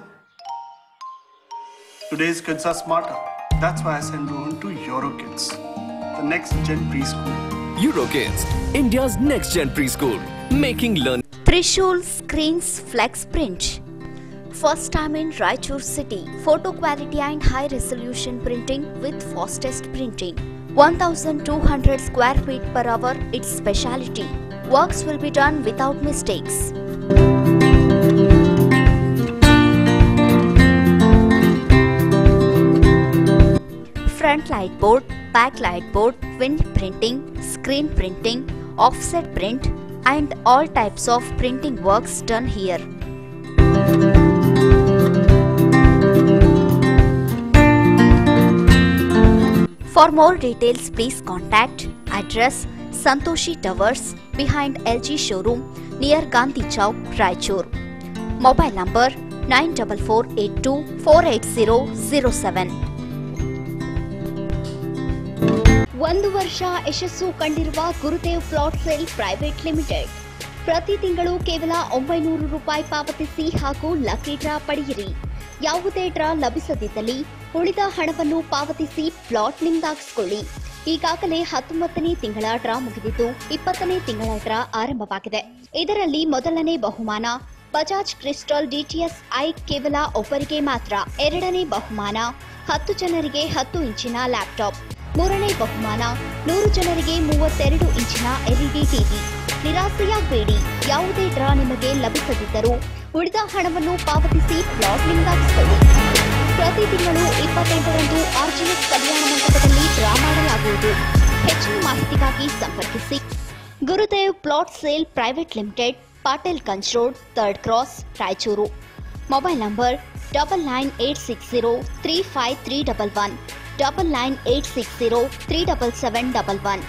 today's kids are smarter. That's why I send Rohan to Eurokids, the next gen preschool. Eurokids, India's next gen preschool, making learning. Trishul Screens Flex Print. First time in Raichur city. Photo quality and high resolution printing with fastest printing. 1200 square feet per hour its speciality. Works will be done without mistakes. Front light board, back light board, wind printing, screen printing, offset print, and all types of printing works done here. For more details, please contact address Santoshi Towers behind LG showroom near Gandhi Chowk, Raichur. Mobile number 94482 48007. ಒಂದು ವರ್ಷ ಯಶಸ್ಸು ಕಂಡಿರುವ Gurudev plot sale private limited ಪ್ರತಿ ತಿಂಗಳು ಕೇವಲ ಒಂಬೈನೂರು ರೂಪಾಯಿ ಪಾವತಿಸಿ ಹಾಗೂ ಲಕ್ಕಿ ಡ್ರಾ ಪಡೆಯಿರಿ ಯಾವುದೇ ಡ್ರಾ ಲಭಿಸದಿದ್ದಲ್ಲಿ ಉಳಿದ ಹಣವನ್ನು ಪಾವತಿಸಿ ಪ್ಲಾಟ್ ನಿಮ್ದಾಗಿಸಿಕೊಳ್ಳಿ ಈಗಾಗಲೇ ಹತ್ತೊಂಬತ್ತನೇ ತಿಂಗಳ ಡ್ರಾ ಮುಗಿದಿದ್ದು ಇಪ್ಪತ್ತನೇ ತಿಂಗಳ ಡ್ರಾ ಆರಂಭವಾಗಿದೆ ಇದರಲ್ಲಿ ಮೊದಲನೇ ಬಹುಮಾನ ಬಜಾಜ್ ಕ್ರಿಸ್ಟಲ್ ಡಿಟಿಎಸ್ ಐ ಕೇವಲ ಒಬ್ಬರಿಗೆ ಮಾತ್ರ ಎರಡನೇ ಬಹುಮಾನ ಹತ್ತು ಜನರಿಗೆ ಹತ್ತು ಇಂಚಿನ ಲ್ಯಾಪ್ಟಾಪ್ ಮೂರನೇ ಬಹುಮಾನ ನೂರು ಜನರಿಗೆ ಮೂವತ್ತೆರಡು ಇಂಚಿನ ಎಲ್ಇಡಿ ಟಿವಿ ನಿರಾಸೆಯಾಗಬೇಡಿ ಯಾವುದೇ ಡ್ರಾ ನಿಮಗೆ ಲಭಿಸದಿದ್ದರೂ ಉಳಿದ ಹಣವನ್ನು ಪಾವತಿಸಿ ಪ್ಲಾಟ್ ನಿಮ್ದಾಗಿಸಿಕೊಳ್ಳಿ ಪ್ರತಿ ತಿಂಗಳು ಇಪ್ಪತ್ತೆಂಟರಂದು ಆರ್ಜಿಎಸ್ ಕಲ್ಯಾಣ ಮಂಟಪದಲ್ಲಿ ಡ್ರಾ ಮಾಡಲಾಗುವುದು ಹೆಚ್ಚಿನ ಮಾಹಿತಿಗಾಗಿ ಸಂಪರ್ಕಿಸಿ Gurudev plot sale private limited Patil Ganj road third cross Raichur mobile number double nine eight six zero three five three double one double nine eight six zero three double seven double one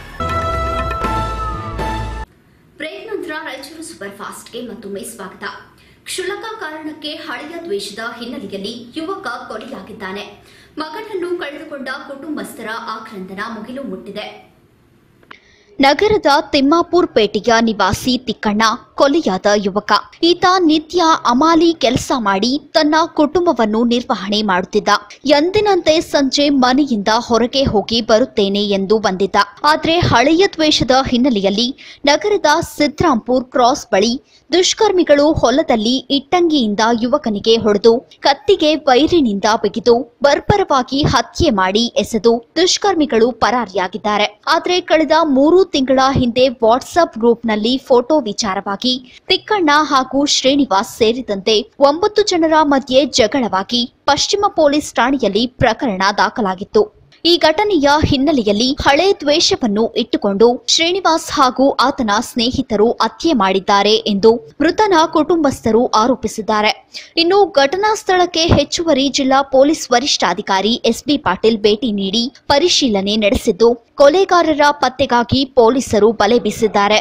break ನಂತರ Raichur super ಫಾಸ್ಟ್ಗೆ ಮತ್ತೊಮ್ಮೆ ಸ್ವಾಗತ ಕ್ಷುಲ್ಲಕ ಕಾರಣಕ್ಕೆ ಹಳೆಯ ದ್ವೇಷದ ಹಿನ್ನೆಲೆಯಲ್ಲಿ ಯುವಕ ಕೊಲೆಯಾಗಿದ್ದಾನೆ ಮಗನನ್ನು ಕಳೆದುಕೊಂಡ ಕುಟುಂಬಸ್ಥರ ಆಕ್ರಂದನ ಮುಗಿಲು ಮುಟ್ಟಿದೆ ನಗರದ ತಿಮ್ಮಾಪುರ್ ಪೇಟೆಯ ನಿವಾಸಿ ತಿಕ್ಕಣ್ಣ ಕೊಲೆಯಾದ ಯುವಕ ಈತ ನಿತ್ಯ ಅಮಾಲಿ ಕೆಲಸ ಮಾಡಿ ತನ್ನ ಕುಟುಂಬವನ್ನು ನಿರ್ವಹಣೆ ಮಾಡುತ್ತಿದ್ದ ಎಂದಿನಂತೆ ಸಂಜೆ ಮನೆಯಿಂದ ಹೊರಗೆ ಹೋಗಿ ಬರುತ್ತೇನೆ ಎಂದು ಬಂದಿದ್ದ ಆದರೆ ಹಳೆಯ ದ್ವೇಷದ ಹಿನ್ನೆಲೆಯಲ್ಲಿ ನಗರದ ಸಿದ್ರಾಂಪುರ್ ಕ್ರಾಸ್ ಬಳಿ ದುಷ್ಕರ್ಮಿಗಳು ಹೊಲದಲ್ಲಿ ಇಟ್ಟಂಗಿಯಿಂದ ಯುವಕನಿಗೆ ಹೊಡೆದು ಕತ್ತಿಗೆ ವೈರಿನಿಂದ ಬಿಗಿದು ಬರ್ಬರವಾಗಿ ಹತ್ಯೆ ಮಾಡಿ ಎಸೆದು ದುಷ್ಕರ್ಮಿಗಳು ಪರಾರಿಯಾಗಿದ್ದಾರೆ ಆದರೆ ಕಳೆದ ಮೂರು ತಿಂಗಳ ಹಿಂದೆ ವಾಟ್ಸ್ಆಪ್ ಗ್ರೂಪ್ನಲ್ಲಿ ಫೋಟೋ ವಿಚಾರವಾಗಿ ತಿಕ್ಕಣ್ಣ ಹಾಗೂ ಶ್ರೀನಿವಾಸ್ ಸೇರಿದಂತೆ ಒಂಬತ್ತು ಜನರ ಮಧ್ಯೆ ಜಗಳವಾಗಿ ಪಶ್ಚಿಮ ಪೊಲೀಸ್ ಠಾಣೆಯಲ್ಲಿ ಪ್ರಕರಣ ದಾಖಲಾಗಿತ್ತು ಈ ಘಟನೆಯ ಹಿನ್ನೆಲೆಯಲ್ಲಿ ಹಳೆ ದ್ವೇಷವನ್ನು ಇಟ್ಟುಕೊಂಡು ಶ್ರೀನಿವಾಸ್ ಹಾಗೂ ಆತನ ಸ್ನೇಹಿತರು ಹತ್ಯೆ ಮಾಡಿದ್ದಾರೆ ಎಂದು ಮೃತನ ಕುಟುಂಬಸ್ಥರು ಆರೋಪಿಸಿದ್ದಾರೆ ಇನ್ನು ಘಟನಾ ಸ್ಥಳಕ್ಕೆ ಹೆಚ್ಚುವರಿ ಜಿಲ್ಲಾ ಪೊಲೀಸ್ ವರಿಷ್ಠಾಧಿಕಾರಿ ಎಸ್ಬಿ ಪಾಟೀಲ್ ಭೇಟಿ ನೀಡಿ ಪರಿಶೀಲನೆ ನಡೆಸಿದ್ದು ಕೊಲೆಗಾರರ ಪತ್ತೆಗಾಗಿ ಪೊಲೀಸರು ಬಲೆ ಬೀಸಿದ್ದಾರೆ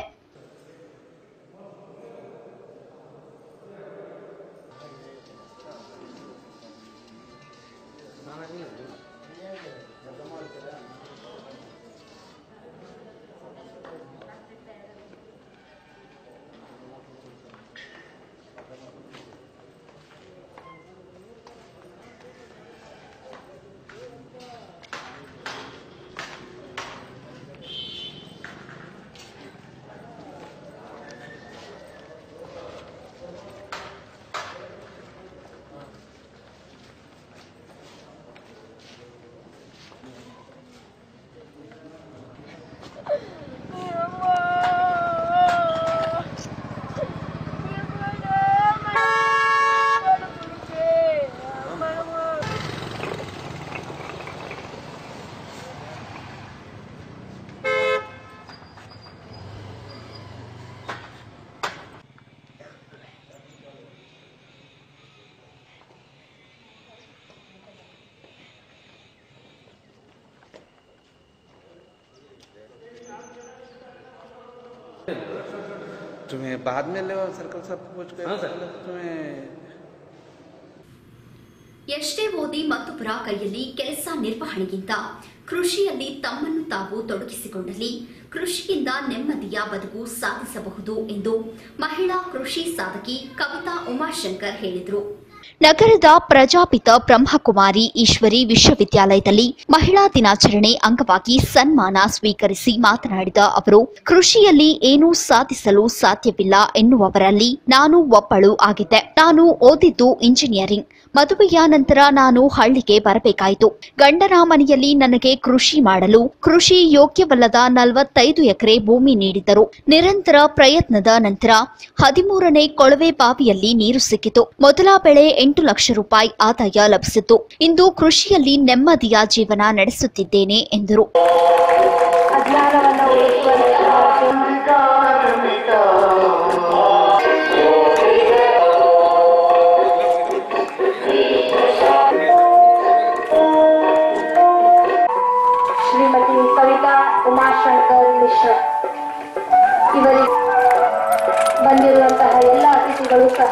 तुम्हें बाद में ले सर्कल सब कुछ तुम्हें ಎಷ್ಟೇ ಓದಿ ಮತ್ತೊಬ್ಬರ ಕೈಯಲ್ಲಿ ಕೆಲಸ ನಿರ್ವಹಣೆಗಿಂತ ಕೃಷಿಯಲ್ಲಿ ತಮ್ಮನ್ನು ತಾವು ತೊಡಗಿಸಿಕೊಂಡಲ್ಲಿ ಕೃಷಿಯಿಂದ ನೆಮ್ಮದಿಯ ಬದುಕು ಸಾಧಿಸಬಹುದು ಎಂದು ಮಹಿಳಾ ಕೃಷಿ ಸಾಧಕಿ ಕವಿತಾ ಉಮಾಶಂಕರ್ ಹೇಳಿದರು ನಗರದ ಪ್ರಜಾಪಿತ ಬ್ರಹ್ಮಕುಮಾರಿ ಈಶ್ವರಿ ವಿಶ್ವವಿದ್ಯಾಲಯದಲ್ಲಿ ಮಹಿಳಾ ದಿನಾಚರಣೆ ಅಂಗವಾಗಿ ಸನ್ಮಾನ ಸ್ವೀಕರಿಸಿ ಮಾತನಾಡಿದ ಅವರು ಕೃಷಿಯಲ್ಲಿ ಏನೂ ಸಾಧಿಸಲು ಸಾಧ್ಯವಿಲ್ಲ ಎನ್ನುವವರಲ್ಲಿ ನಾನು ಒಬ್ಬಳು ಆಗಿದ್ದೆ ನಾನು ಓದಿದ್ದು ಇಂಜಿನಿಯರಿಂಗ್ ಮದುವೆಯ ನಂತರ ನಾನು ಹಳ್ಳಿಗೆ ಬರಬೇಕಾಯಿತು ಗಂಡನ ಮನೆಯಲ್ಲಿ ನನಗೆ ಕೃಷಿ ಮಾಡಲು ಕೃಷಿ ಯೋಗ್ಯವಲ್ಲದ ನಲವತ್ತೈದು ಎಕರೆ ಭೂಮಿ ನೀಡಿದರು ನಿರಂತರ ಪ್ರಯತ್ನದ ನಂತರ ಹದಿಮೂರನೇ ಕೊಳವೆ ಬಾವಿಯಲ್ಲಿ ನೀರು ಸಿಕ್ಕಿತು ಮೊದಲ ಬೆಳೆ ಎಂಟು ಲಕ್ಷ ರೂಪಾಯಿ ಆದಾಯ ಲಭಿಸಿತು ಇಂದು ಕೃಷಿಯಲ್ಲಿ ನೆಮ್ಮದಿಯ ಜೀವನ ನಡೆಸುತ್ತಿದ್ದೇನೆ ಎಂದರು ಶ್ರೀಮತಿ ಕವಿತಾ ಉಮಾಶಂಕರ್ ಮಿಶ್ರಾ ಇವರಿಗೆ ಬಂದಿರುವಂತಹ ಎಲ್ಲ ಅತಿಥಿಗಳು ಸಹ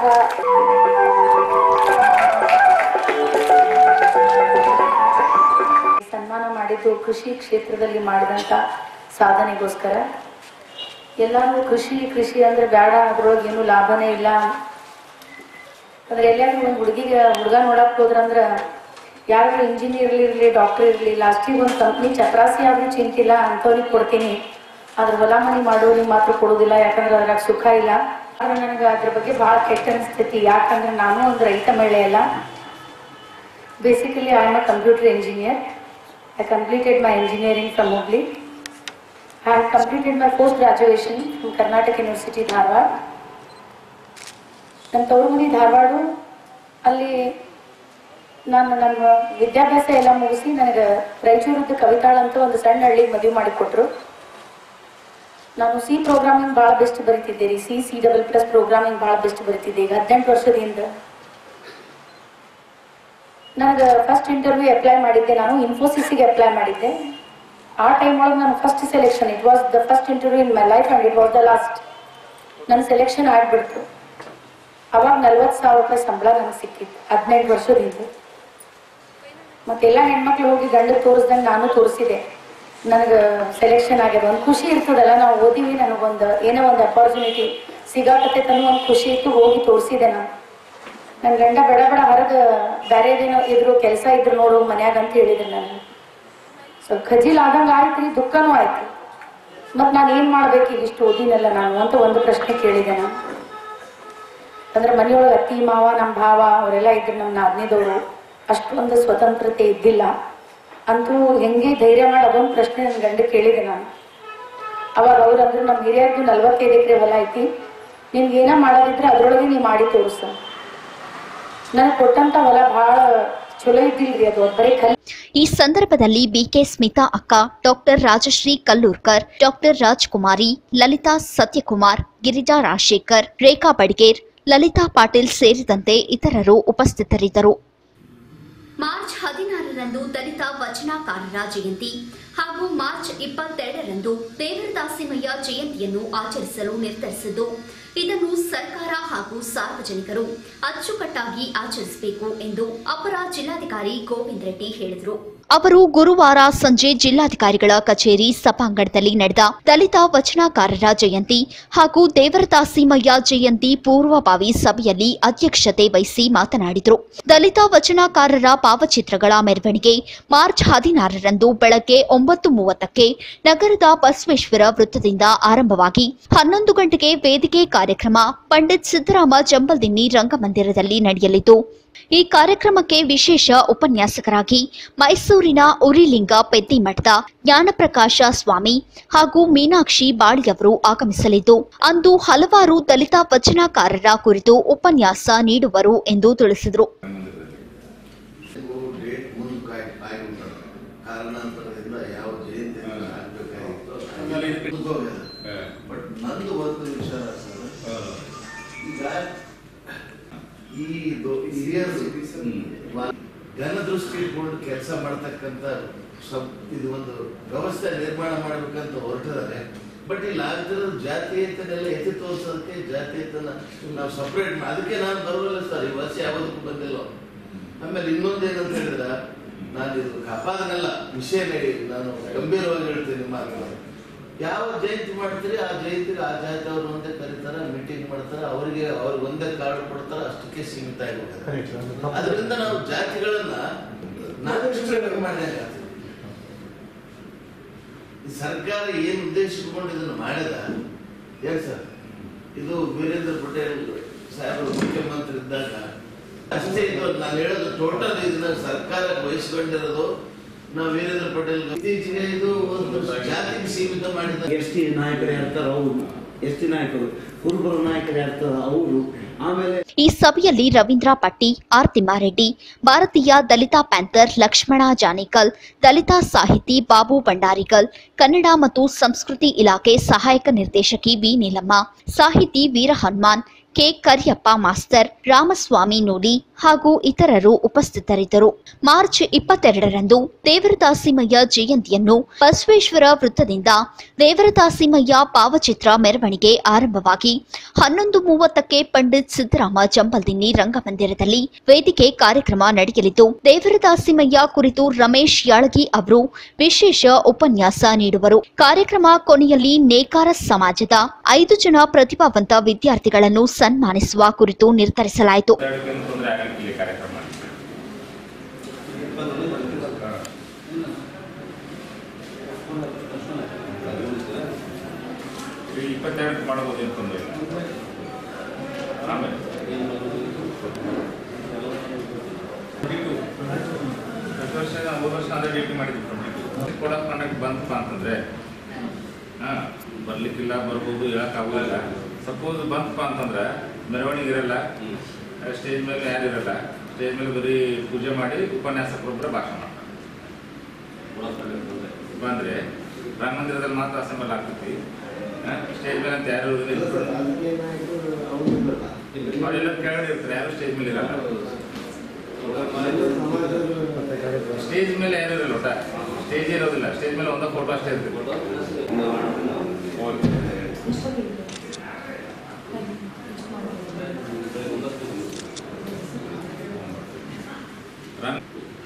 ಸನ್ಮಾನ ಮಾಡಿದ್ದು ಕೃಷಿ ಕ್ಷೇತ್ರದಲ್ಲಿ ಮಾಡಿದಂಥ ಸಾಧನೆಗೋಸ್ಕರ ಎಲ್ಲರೂ ಕೃಷಿ ಕೃಷಿ ಅಂದ್ರೆ ಬೇಡ ಅದ್ರೊಳಗೆ ಏನು ಲಾಭನೇ ಇಲ್ಲ ಅಂದ್ರೆ ಎಲ್ಲಾದ್ರೂ ಒಂದು ಹುಡುಗಿಗೆ ಹುಡುಗ ನೋಡಕ್ ಹೋದ್ರಂದ್ರ ಯಾರು ಇಂಜಿನಿಯರ್ ಇರಲಿ ಡಾಕ್ಟರ್ ಇರಲಿ ಲಾಸ್ಟಿಗೆ ಒಂದು ಕಂಪ್ನಿ ಚಪರಾಸಿ ಆದ್ರೂ ಚಿಂತಿಲ್ಲ ಅಂಥವ್ರಿಗೆ ಕೊಡ್ತೀನಿ ಆದ್ರೆ ಹೊಲ ಮನಿ ಮಾಡೋರಿಗೆ ಮಾತ್ರ ಕೊಡೋದಿಲ್ಲ ಯಾಕಂದ್ರೆ ಅದ್ರಾಗ ಸುಖ ಇಲ್ಲ ಆದ್ರೆ ನನಗೆ ಅದ್ರ ಬಗ್ಗೆ ಭಾಳ ಕೆಟ್ಟ ಅನಿಸ್ತೈತಿ ಯಾಕಂದ್ರೆ ನಾನು ಒಂದು ರೈತ ಮಹಿಳೆ ಅಲ್ಲ basically I am a computer engineer I completed my engineering from Hubli I have completed my post graduation from Karnataka University, Dharwad ನನ್ನ ತವರು ಮನೆ ಧಾರವಾಡು ಅಲ್ಲಿ ನಾನು ನನ್ನ ವಿದ್ಯಾಭ್ಯಾಸ ಎಲ್ಲ ಮುಗಿಸಿ ನನಗೆ ರಾಯಚೂರದ್ದು ಕವಿತಾಳ ಅಂತ ಒಂದು ಸಣ್ಣ ಹಳ್ಳಿಗೆ ಮದುವೆ ಮಾಡಿಕೊಟ್ರು ನಾನು ಸಿ ಪ್ರೋಗ್ರಾಮಿಂಗ್ ಭಾಳ ಬೆಸ್ಟ್ ಬರೀತಿದ್ದೆ ರೀ C C double plus programming ಭಾಳ ಬೆಸ್ಟ್ ಬರೀತಿದ್ದೆ ಈಗ ಹದಿನೆಂಟು ವರ್ಷದಿಂದ ನನಗೆ ಫಸ್ಟ್ ಇಂಟರ್ವ್ಯೂ ಅಪ್ಲೈ ಮಾಡಿದ್ದೆ ನಾನು ಇನ್ಫೋಸಿಸ್ಗೆ ಅಪ್ಲೈ ಮಾಡಿದ್ದೆ ಆ ಟೈಮ್ ಒಳಗೆ ನಾನು first selection it was the first interview in my life and it was the last ನನ್ನ ಸೆಲೆಕ್ಷನ್ ಆಗ್ಬಿಡ್ತು ಅವಾಗ ನಲ್ವತ್ತು ಸಾವಿರ ರೂಪಾಯಿ ಸಂಬಳ ನನಗೆ ಸಿಕ್ಕಿತ್ತು ಹದಿನೆಂಟು ವರ್ಷದಿಂದ ಮತ್ತೆಲ್ಲ ಹೆಣ್ಮಕ್ಳು ಹೋಗಿ ಗಂಡ ತೋರಿಸ್ದಂಗೆ ನಾನು ತೋರಿಸಿದೆ ನನಗೆ ಸೆಲೆಕ್ಷನ್ ಆಗ್ಯದ ಒಂದು ಖುಷಿ ಇರ್ತದಲ್ಲ ನಾವು ಓದಿವಿ ನನಗೊಂದು ಏನೋ ಒಂದು ಅಪಾರ್ಚುನಿಟಿ ಸಿಗಾಕತ್ತೆ ತನೂ ಒಂದು ಖುಷಿ ಇತ್ತು ಹೋಗಿ ತೋರಿಸಿದೆ ನಾನು ನನ್ನ ಗಂಡ ಬಡ ಬಡ ಹೊರಗೆ ಬೇರೆದೇನೋ ಇದ್ರು ಕೆಲಸ ಇದ್ರು ನೋಡು ಮನ್ಯಾಗ ಅಂತ ಹೇಳಿದೆ ನಾನು ಸ್ವಲ್ಪ ಖಜೀಲ್ ಆದಂಗೆ ಆಯ್ತು ರೀ ದುಃಖನೂ ಆಯ್ತು ಮತ್ತು ನಾನು ಏನು ಮಾಡ್ಬೇಕು ಈಗ ಇಷ್ಟು ಓದಿನಲ್ಲ ನಾನು ಅಂತ ಒಂದು ಪ್ರಶ್ನೆ ಕೇಳಿದೆ ನಾನು ಅಂದ್ರೆ ಮನೆಯೊಳಗೆ ಅತ್ತಿ ಮಾವ ನಮ್ಮ ಭಾವ ಅವರೆಲ್ಲ ಇದ್ರು ನಮ್ಮ ನಾದ್ನಿದವರು ಅಷ್ಟೊಂದು ಸ್ವತಂತ್ರತೆ ಇದ್ದಿಲ್ಲ ಅಂತೂ ಹೆಂಗೆ ಧೈರ್ಯ ಮಾಡಿ ಅದೊಂದು ಪ್ರಶ್ನೆ ನನ್ನ ಗಂಡ ಕೇಳಿದೆ ನಾನು ಅವಾಗ ಅವ್ರು ಅಂದ್ರು ನಮ್ಮ ಹಿರಿಯರ್ದು ನಲ್ವತ್ತೈದು ಎಕರೆ ಹೊಲ ಐತಿ ನಿನ್ಗೆ ಏನೋ ಮಾಡೋದಿದ್ರೆ ಅದ್ರೊಳಗೆ ನೀ ಮಾಡಿ ತೋರಿಸ ನನಗೆ ಕೊಟ್ಟಂತ ಹೊಲ ಭಾಳ ಚಲೋ ಇದ್ದಿಲ್ರಿ ಅದು ಬರೀ ಕಲ್ ಈ ಸಂದರ್ಭದಲ್ಲಿ ಬಿಕೆ ಸ್ಮಿತಾ ಅಕ್ಕ ಡಾಕ್ಟರ್ ರಾಜಶ್ರೀ ಕಲ್ಲೂರ್ಕರ್ ಡಾಕ್ಟರ್ ರಾಜ್ಕುಮಾರಿ ಲಲಿತಾ ಸತ್ಯಕುಮಾರ್ ಗಿರಿಜಾ ರಾಜಶೇಖರ್ ರೇಖಾ ಬಡ್ಗೇರ್ ಲಲಿತಾ ಪಾಟೀಲ್ ಸೇರಿದಂತೆ ಇತರರು ಉಪಸ್ಥಿತರಿದ್ದರು ಮಾರ್ಚ್ ಹದಿನಾರರಂದು ದಲಿತ ವಚನಕಾರರ ಜಯಂತಿ ಹಾಗೂ ಮಾರ್ಚ್ ಇಪ್ಪತ್ತೆರಡರಂದು ದೇವರದಾಸಿಮಯ್ಯ ಜಯಂತಿಯನ್ನು ಆಚರಿಸಲು ನಿರ್ಧರಿಸಿದ್ದು ಇದನ್ನು ಸರ್ಕಾರ ಹಾಗೂ ಸಾರ್ವಜನಿಕರು ಅಚ್ಚುಕಟ್ಟಾಗಿ ಆಚರಿಸಬೇಕು ಎಂದು ಅಪರ ಜಿಲ್ಲಾಧಿಕಾರಿ ಗೋವಿಂದ್ ರೆಡ್ಡಿ ಹೇಳಿದರು ಅವರು ಗುರುವಾರ ಸಂಜೆ ಜಿಲ್ಲಾಧಿಕಾರಿಗಳ ಕಚೇರಿ ಸಭಾಂಗಣದಲ್ಲಿ ನಡೆದ ದಲಿತ ವಚನಕಾರರ ಜಯಂತಿ ಹಾಗೂ ದೇವರದಾಸಿಮಯ್ಯ ಜಯಂತಿ ಪೂರ್ವಭಾವಿ ಸಭೆಯಲ್ಲಿ ಅಧ್ಯಕ್ಷತೆ ವಹಿಸಿ ಮಾತನಾಡಿದರು ದಲಿತ ವಚನಕಾರರ ಭಾವಚಿತ್ರಗಳ ಮೆರವಣಿಗೆ ಮಾರ್ಚ್ ಹದಿನಾರರಂದು ಬೆಳಗ್ಗೆ ಒಂಬತ್ತು ಮೂವತ್ತಕ್ಕೆ ನಗರದ ಬಸವೇಶ್ವರ ವೃತ್ತದಿಂದ ಆರಂಭವಾಗಿ ಹನ್ನೊಂದು ಗಂಟೆಗೆ ವೇದಿಕೆ ಕಾರ್ಯಕ್ರಮ ಪಂಡಿತ್ ಸಿದ್ದರಾಮ ಜಂಬಲ್ದಿನ್ನಿ ರಂಗಮಂದಿರದಲ್ಲಿ ನಡೆಯಲಿದ್ದು ಈ ಕಾರ್ಯಕ್ರಮಕ್ಕೆ ವಿಶೇಷ ಉಪನ್ಯಾಸಕರಾಗಿ ಮೈಸೂರಿನ ಉರಿಲಿಂಗ ಪೆದ್ದಿಮಠದ ಜ್ಞಾನಪ್ರಕಾಶ ಸ್ವಾಮಿ ಹಾಗೂ ಮೀನಾಕ್ಷಿ ಬಾಳಿಯವರು ಆಗಮಿಸಲಿದ್ದು ಅಂದು ಹಲವಾರು ದಲಿತ ವಚನಕಾರರ ಕುರಿತು ಉಪನ್ಯಾಸ ನೀಡುವರು ಎಂದು ತಿಳಿಸಿದರು ಡೇಟ್ ಮುಂದೆ ಆಗಿಬಿಟ್ಟಾರೆ ಕಾರಣಾಂತರದಿಂದ ಯಾವ ಜಯಂತಿ ಆಗ್ಬೇಕಾಗಿತ್ತು ಬಟ್ ನಂದು ಒಂದು ವಿಚಾರ ಸರ್ ಈಗ ಈ ದೊ- ಹಿರಿಯರು ಘನದೃಷ್ಟಿ ಇಟ್ಕೊಂಡು ಕೆಲಸ ಮಾಡ್ತಕ್ಕಂಥ ಸಬ್ ಇದು ಒಂದು ವ್ಯವಸ್ಥೆ ನಿರ್ಮಾಣ ಮಾಡ್ಬೇಕಂತ ಹೊರಟಿದ್ದಾರೆ ಬಟ್ ಇಲ್ಲಿ ಆಗ್ತಿರೋದು ಜಾತೀಯತೆನೆಲ್ಲ ಎತ್ತಿ ತೋರಿಸೋದಕ್ಕೆ ಜಾತೀಯತನ ನಾವು ಸಪ್ರೇಟ್ ಅದಕ್ಕೆ ನಾನು ಬರೋಲ್ಲ ಸರ್ ಈ ವರ್ಷ ಯಾವುದಕ್ಕೂ ಬಂದಿಲ್ಲ ಆಮೇಲೆ ಇನ್ನೊಂದೇನಂತ ಹೇಳಿದ್ರ ನಾನು ಇದು ಕಾಪಾದನೆಲ್ಲ ವಿಷಯನೇ ನಾನು ಗಂಭೀರವಾಗಿ ಹೇಳ್ತೀನಿ ಮಾತು ಯಾವ ಜಯಂತಿ ಮಾಡ್ತೀರಿ ಆ ಜಯಂತಿಗೆ ಆ ಜಾತಿ ಅವ್ರು ಒಂದೇ ಕರೀತಾರ ಮೀಟಿಂಗ್ ಮಾಡ್ತಾರೆ ಅವರಿಗೆ ಅವ್ರಿಗೆ ಒಂದೇ ಕಾರ್ಡ್ ಕೊಡ್ತಾರ ಅಷ್ಟಕ್ಕೆ ಸೀಮಿತ ಆಗಿಬಿಡ್ತಾರೆ ಅದರಿಂದ ನಾವು ಜಾತಿಗಳನ್ನ ನಾವು ಮಾಡಿದಾಗ ಈ ಸರ್ಕಾರ ಏನ್ ಉದ್ದೇಶ ಇಟ್ಕೊಂಡು ಇದನ್ನು ಮಾಡಿದ ಏನ್ ಸರ್ ಇದು ವೀರೇಂದ್ರ ಪಟೇಲ್ ಸಾಹೇಬರು ಮುಖ್ಯಮಂತ್ರಿ ಇದ್ದಾಗ ಅಷ್ಟೇ ಇದು ನಾನು ಹೇಳೋದು ಟೋಟಲ್ ಇದನ್ನ ಸರ್ಕಾರ ವಹಿಸ್ಕೊಂಡಿರೋದು ನಾವು ವೀರೇಂದ್ರ ಪಟೇಲ್ ಇತ್ತೀಚೆಗೆ ಇದು ಒಂದು ಜಾತಿಗೆ ಸೀಮಿತ ಮಾಡಿದ ಎಸ್ ಟಿ ನಾಯಕರು ಯಾರ್ತಾರ ಅವರು ಎಸ್ ಟಿ ನಾಯಕರು ಕುರುಬರ ನಾಯಕರು ಯಾರ್ತಾರ ಅವರು ಆಮೇಲೆ ಈ ಸಭೆಯಲ್ಲಿ ರವೀಂದ್ರ ಪಟ್ಟಿ ಆರ್ ತಿಮ್ಮಾರೆಡ್ಡಿ ಭಾರತೀಯ ದಲಿತ ಪ್ಯಾಂಥರ್ ಲಕ್ಷ್ಮಣ ಜಾನಿಕಲ್ ದಲಿತ ಸಾಹಿತಿ ಬಾಬು ಭಂಡಾರಿಕಲ್ ಕನ್ನಡ ಮತ್ತು ಸಂಸ್ಕೃತಿ ಇಲಾಖೆ ಸಹಾಯಕ ನಿರ್ದೇಶಕಿ ಬಿ ನೀಲಮ್ಮ ಸಾಹಿತಿ ವೀರ ಹನುಮಾನ್ ಕೆ ಕರಿಯಪ್ಪ ಮಾಸ್ತರ್ ರಾಮಸ್ವಾಮಿ ನೂಲಿ ಹಾಗೂ ಇತರರು ಉಪಸ್ಥಿತರಿದ್ದರು ಮಾರ್ಚ್ ಇಪ್ಪತ್ತೆರಡರಂದು ದೇವರದಾಸಿಮಯ್ಯ ಜಯಂತಿಯನ್ನು ಬಸವೇಶ್ವರ ವೃತ್ತದಿಂದ ದೇವರದಾಸಿಮಯ್ಯ ಭಾವಚಿತ್ರ ಮೆರವಣಿಗೆ ಆರಂಭವಾಗಿ ಹನ್ನೊಂದು ಮೂವತ್ತಕ್ಕೆ ಪಂಡಿತ್ ಸಿದ್ದರಾಮ ಜಂಬಲ್ದಿನ್ನಿ ರಂಗಮಂದಿರದಲ್ಲಿ ವೇದಿಕೆ ಕಾರ್ಯಕ್ರಮ ನಡೆಯಲಿದ್ದು ದೇವರದಾಸಿಮಯ್ಯ ಕುರಿತು ರಮೇಶ್ ಯಾಳಗಿ ಅವರು ವಿಶೇಷ ಉಪನ್ಯಾಸ ನೀಡುವರು ಕಾರ್ಯಕ್ರಮ ಕೊನೆಯಲ್ಲಿ ನೇಕಾರ ಸಮಾಜದ ಐದು ಜನ ಪ್ರತಿಭಾವಂತ ವಿದ್ಯಾರ್ಥಿಗಳನ್ನು ಸನ್ಮಾನಿಸುವ ಕುರಿತು ನಿರ್ಧರಿಸಲಾಯಿತು ತೊಂದರೆ ಆಗಲಿಕ್ಕಿಲ್ಲ ಕಾರ್ಯಕ್ರಮ ಈ ಇಪ್ಪತ್ತೆರಡಕ್ಕೆ ಮಾಡಬಹುದು ಏನು ತೊಂದರೆ ಇಲ್ಲ ಆಮೇಲೆ ಪ್ರತಿ ವರ್ಷ ನಾವು ಹೋದ ವರ್ಷ ಅದೇ ಡ್ಯೂಟಿ ಮಾಡಿದ್ವಿ ಟ್ವೆಂಟಿ ಟು ಕೊಡಕ್ಕೆ ನನಗೆ ಬಂತಪ್ಪ ಅಂತಂದ್ರೆ ಹಾಂ ಬರ್ಲಿಕ್ಕಿಲ್ಲ ಬರ್ಬೋದು ಹೇಳಕ್ಕಾಗೋದಿಲ್ಲ ಸಪೋಸ್ ಬಂತಪ್ಪ ಅಂತಂದ್ರೆ ಮೆರವಣಿಗೆ ಇರಲ್ಲ ಸ್ಟೇಜ್ ಮೇಲೆ ಯಾರು ಇರಲ್ಲ ಸ್ಟೇಜ್ ಮೇಲೆ ಬರೀ ಪೂಜೆ ಮಾಡಿ ಉಪನ್ಯಾಸಕರೊಬ್ಬರ ಭಾಷಣ ಮಾಡ್ತಾರೆ ಬಂದ್ರೆ ರಂಗಮಂದಿರದಲ್ಲಿ ಮಾತ್ರ ಅಸೆಂಬಲ್ ಆಗ್ತೈತಿ ಸ್ಟೇಜ್ ಮೇಲೆ ಅಂತ ಯಾರು ಇರೋದಿಲ್ಲ ಅವರೆಲ್ಲ ಕೆಳಗಡೆ ಇರ್ತಾರೆ ಯಾರು ಸ್ಟೇಜ್ ಮೇಲೆ ಇರಲ್ಲ ಸ್ಟೇಜ್ ಮೇಲೆ ಯಾರು ಇರಲ್ಲ ಒಟ್ಟ ಸ್ಟೇಜ್ ಇರೋದಿಲ್ಲ ಸ್ಟೇಜ್ ಮೇಲೆ ಒಂದ ಫೋಟೋ ಅಷ್ಟೇ ಇರ್ತದೆ ಓಕೆ ರಂಗ್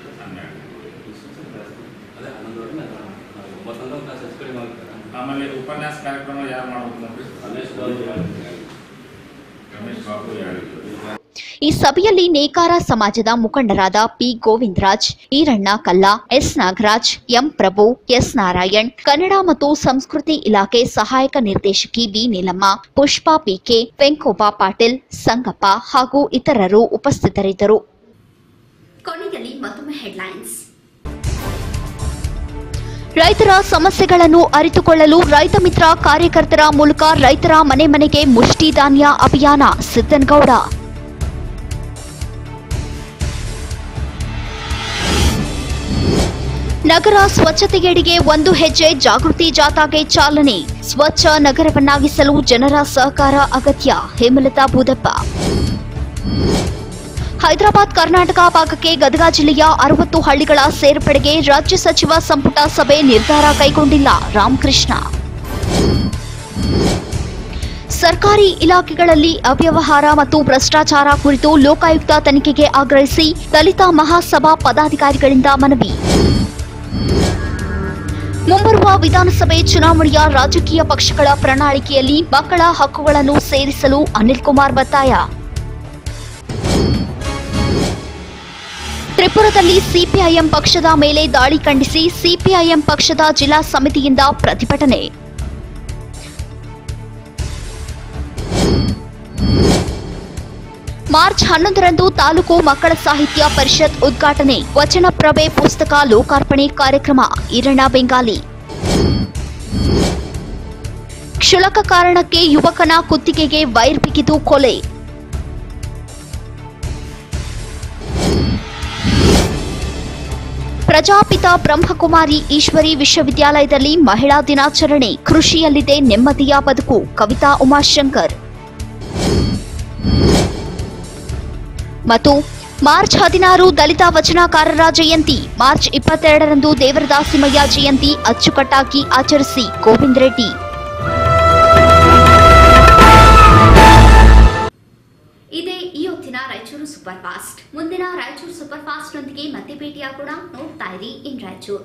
ಆಮೇಲೆ ಉಪನ್ಯಾಸ ಕಾರ್ಯಕ್ರಮ ಯಾರು ಮಾಡ್ಬೇಕು ನೋಡ್ರಿ ರಮೇಶ್ ಬಾಬು ರಮೇಶ್ ಬಾಬು ಹೇಳಿದ್ರು ಈ ಸಭೆಯಲ್ಲಿ ನೇಕಾರ ಸಮಾಜದ ಮುಖಂಡರಾದ P Govindaraj Iranna Kalla S Nagaraj M Prabhu S Narayan Kannada ಮತ್ತು ಸಂಸ್ಕೃತಿ ಇಲಾಖೆ ಸಹಾಯಕ ನಿರ್ದೇಶಕಿ ವಿ ನೀಲಮ್ಮ ಪುಷ್ಪಾ ಪಿಕೆ ವೆಂಕೋಬ ಪಾಟೀಲ್ ಸಂಗಪ್ಪ ಹಾಗೂ ಇತರರು ಉಪಸ್ಥಿತರಿದ್ದರು ಕೊನೆಯಲ್ಲಿ ಮತ್ತೊಮ್ಮೆ ಹೆಡ್ಲೈನ್ಸ್ ರೈತರ ಸಮಸ್ಯೆಗಳನ್ನು ಅರಿತುಕೊಳ್ಳಲು ರೈತ ಮಿತ್ರ ಕಾರ್ಯಕರ್ತರ ಮೂಲಕ ರೈತರ ಮನೆ ಮನೆಗೆ ಮುಷ್ಟಿ ಧಾನ್ಯ ಅಭಿಯಾನ ಸಿದ್ದನಗೌಡ ನಗರ ಸ್ವಚ್ಛತೆಗೆಡೆಗೆ ಒಂದು ಹೆಜ್ಜೆ ಜಾಗೃತಿ ಜಾಥಾಗೆ ಚಾಲನೆ ಸ್ವಚ್ಛ ನಗರವನ್ನಾಗಿಸಲು ಜನರ ಸಹಕಾರ ಅಗತ್ಯ ಹೇಮಲತಾ ಬೂದಪ್ಪ ಹೈದರಾಬಾದ್ ಕರ್ನಾಟಕ ಭಾಗಕ್ಕೆ ಗದಗ ಜಿಲ್ಲೆಯ ಅರವತ್ತು ಹಳ್ಳಿಗಳ ಸೇರ್ಪಡೆಗೆ ರಾಜ್ಯ ಸಚಿವ ಸಂಪುಟ ಸಭೆ ನಿರ್ಧಾರ ಕೈಗೊಂಡಿಲ್ಲ ರಾಮಕೃಷ್ಣ ಸರ್ಕಾರಿ ಇಲಾಖೆಗಳಲ್ಲಿ ಅವ್ಯವಹಾರ ಮತ್ತು ಭ್ರಷ್ಟಾಚಾರ ಕುರಿತು ಲೋಕಾಯುಕ್ತ ತನಿಖೆಗೆ ಆಗ್ರಹಿಸಿ ದಲಿತ ಮಹಾಸಭಾ ಪದಾಧಿಕಾರಿಗಳಿಂದ ಮನವಿ ಮುಂಬರುವ ವಿಧಾನಸಭೆ ಚುನಾವಣೆಯ ರಾಜಕೀಯ ಪಕ್ಷಗಳ ಪ್ರಣಾಳಿಕೆಯಲ್ಲಿ ಮಕ್ಕಳ ಹಕ್ಕುಗಳನ್ನು ಸೇರಿಸಲು ಅನಿಲ್ ಕುಮಾರ್ ಒತ್ತಾಯ ತ್ರಿಪುರದಲ್ಲಿ ಸಿಪಿಐಎಂ ಪಕ್ಷದ ಮೇಲೆ ದಾಳಿ ಖಂಡಿಸಿ ಸಿಪಿಐಎಂ ಪಕ್ಷದ ಜಿಲ್ಲಾ ಸಮಿತಿಯಿಂದ ಪ್ರತಿಭಟನೆ ಮಾರ್ಚ್ ಹನ್ನೊಂದರಂದು ತಾಲೂಕು ಮಕ್ಕಳ ಸಾಹಿತ್ಯ ಪರಿಷತ್ ಉದ್ಘಾಟನೆ ವಚನ ಪ್ರಭೆ ಪುಸ್ತಕ ಲೋಕಾರ್ಪಣೆ ಕಾರ್ಯಕ್ರಮ ಈರಣ್ಣ ಬೆಂಗಾಲಿ ಕ್ಷುಲಕ ಕಾರಣಕ್ಕೆ ಯುವಕನ ಕುತ್ತಿಗೆಗೆ ವೈರ್ ಬಿಗಿದು ಕೊಲೆ ಪ್ರಜಾಪಿತ ಬ್ರಹ್ಮಕುಮಾರಿ ಈಶ್ವರಿ ವಿಶ್ವವಿದ್ಯಾಲಯದಲ್ಲಿ ಮಹಿಳಾ ದಿನಾಚರಣೆ ಕೃಷಿಯಲ್ಲಿದೆ ನೆಮ್ಮದಿಯ ಬದುಕು ಕವಿತಾ ಉಮಾಶಂಕರ್ ಮತ್ತು ಮಾರ್ಚ್ ಹದಿನಾರು ದಲಿತ ವಚನಕಾರರ ಜಯಂತಿ ಮಾರ್ಚ್ ಇಪ್ಪತ್ತೆರಡರಂದು ದೇವರದಾಸಿಮಯ್ಯ ಜಯಂತಿ ಅಚ್ಚುಕಟ್ಟಾಗಿ ಆಚರಿಸಿ ಗೋವಿಂದ್ ರೆಡ್ಡಿ ಇದೇ ಈ ಹೊತ್ತಿನ ರಾಯಚೂರು ಸೂಪರ್ ಫಾಸ್ಟ್ ಮುಂದಿನ ರಾಯಚೂರು ಸೂಪರ್ ಫಾಸ್ಟ್ ನೊಂದಿಗೆ ಮತ್ತೆ ಭೇಟಿಯಾಗೋಣ ನೋಡ್ತಾ ಇರಿ in Raichur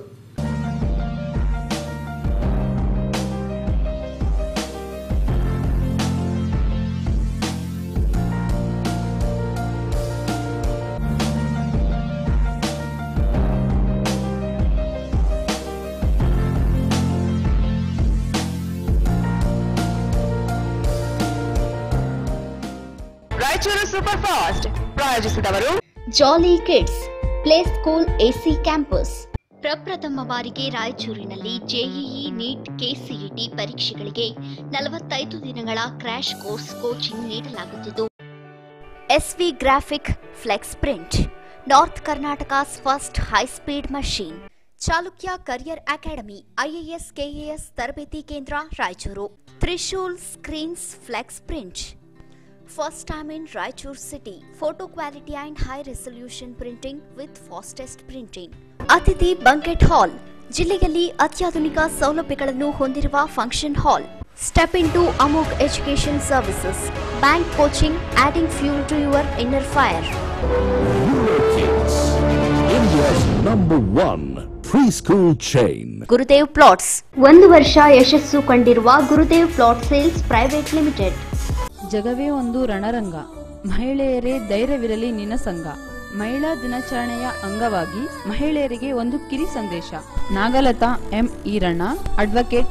Raichur super fast ಪ್ರಾಯೋಜಿಸಿದವರು jolly kids play school AC campus ಪ್ರಪ್ರಥಮ ಬಾರಿಗೆ ರಾಯಚೂರಿನಲ್ಲಿ ಜೆಇಇ ನೀಟ್ ಕೆಸಿಇಟಿ ಪರೀಕ್ಷೆಗಳಿಗೆ ನಲವತ್ತೈದು ದಿನಗಳ ಕ್ರ್ಯಾಶ್ ಕೋರ್ಸ್ ಕೋಚಿಂಗ್ ನೀಡಲಾಗುತ್ತಿದ್ದು SV graphic flex print north Karnataka's first high speed machine Chalukya career academy IAS KAS ತರಬೇತಿ ಕೇಂದ್ರ Raichur Trishul screens flex print First time in Raichur city. Photo quality and high resolution printing with fastest printing. Atithi banquet hall ಜಿಲ್ಲೆಯಲ್ಲಿ ಅತ್ಯಾಧುನಿಕ ಸೌಲಭ್ಯಗಳನ್ನು ಹೊಂದಿರುವ function hall step into Amok education services bank coaching adding fuel to your inner fire Kids, India's number one preschool chain. Gurudev plots ಒಂದು ವರ್ಷ ಯಶಸ್ಸು ಕಂಡಿರುವ Gurudev plot sales private limited ಜಗವೇ ಒಂದು ರಣರಂಗ ಮಹಿಳೆಯರೇ ಧೈರ್ಯವಿರಲಿ ನಿನ್ನ ಸಂಘ ಮಹಿಳಾ ದಿನಾಚರಣೆಯ ಅಂಗವಾಗಿ ಮಹಿಳೆಯರಿಗೆ ಒಂದು ಕಿರಿ ಸಂದೇಶ ನಾಗಲತಾ ಎಂ ಈರಣ್ಣ ಅಡ್ವೊಕೇಟ್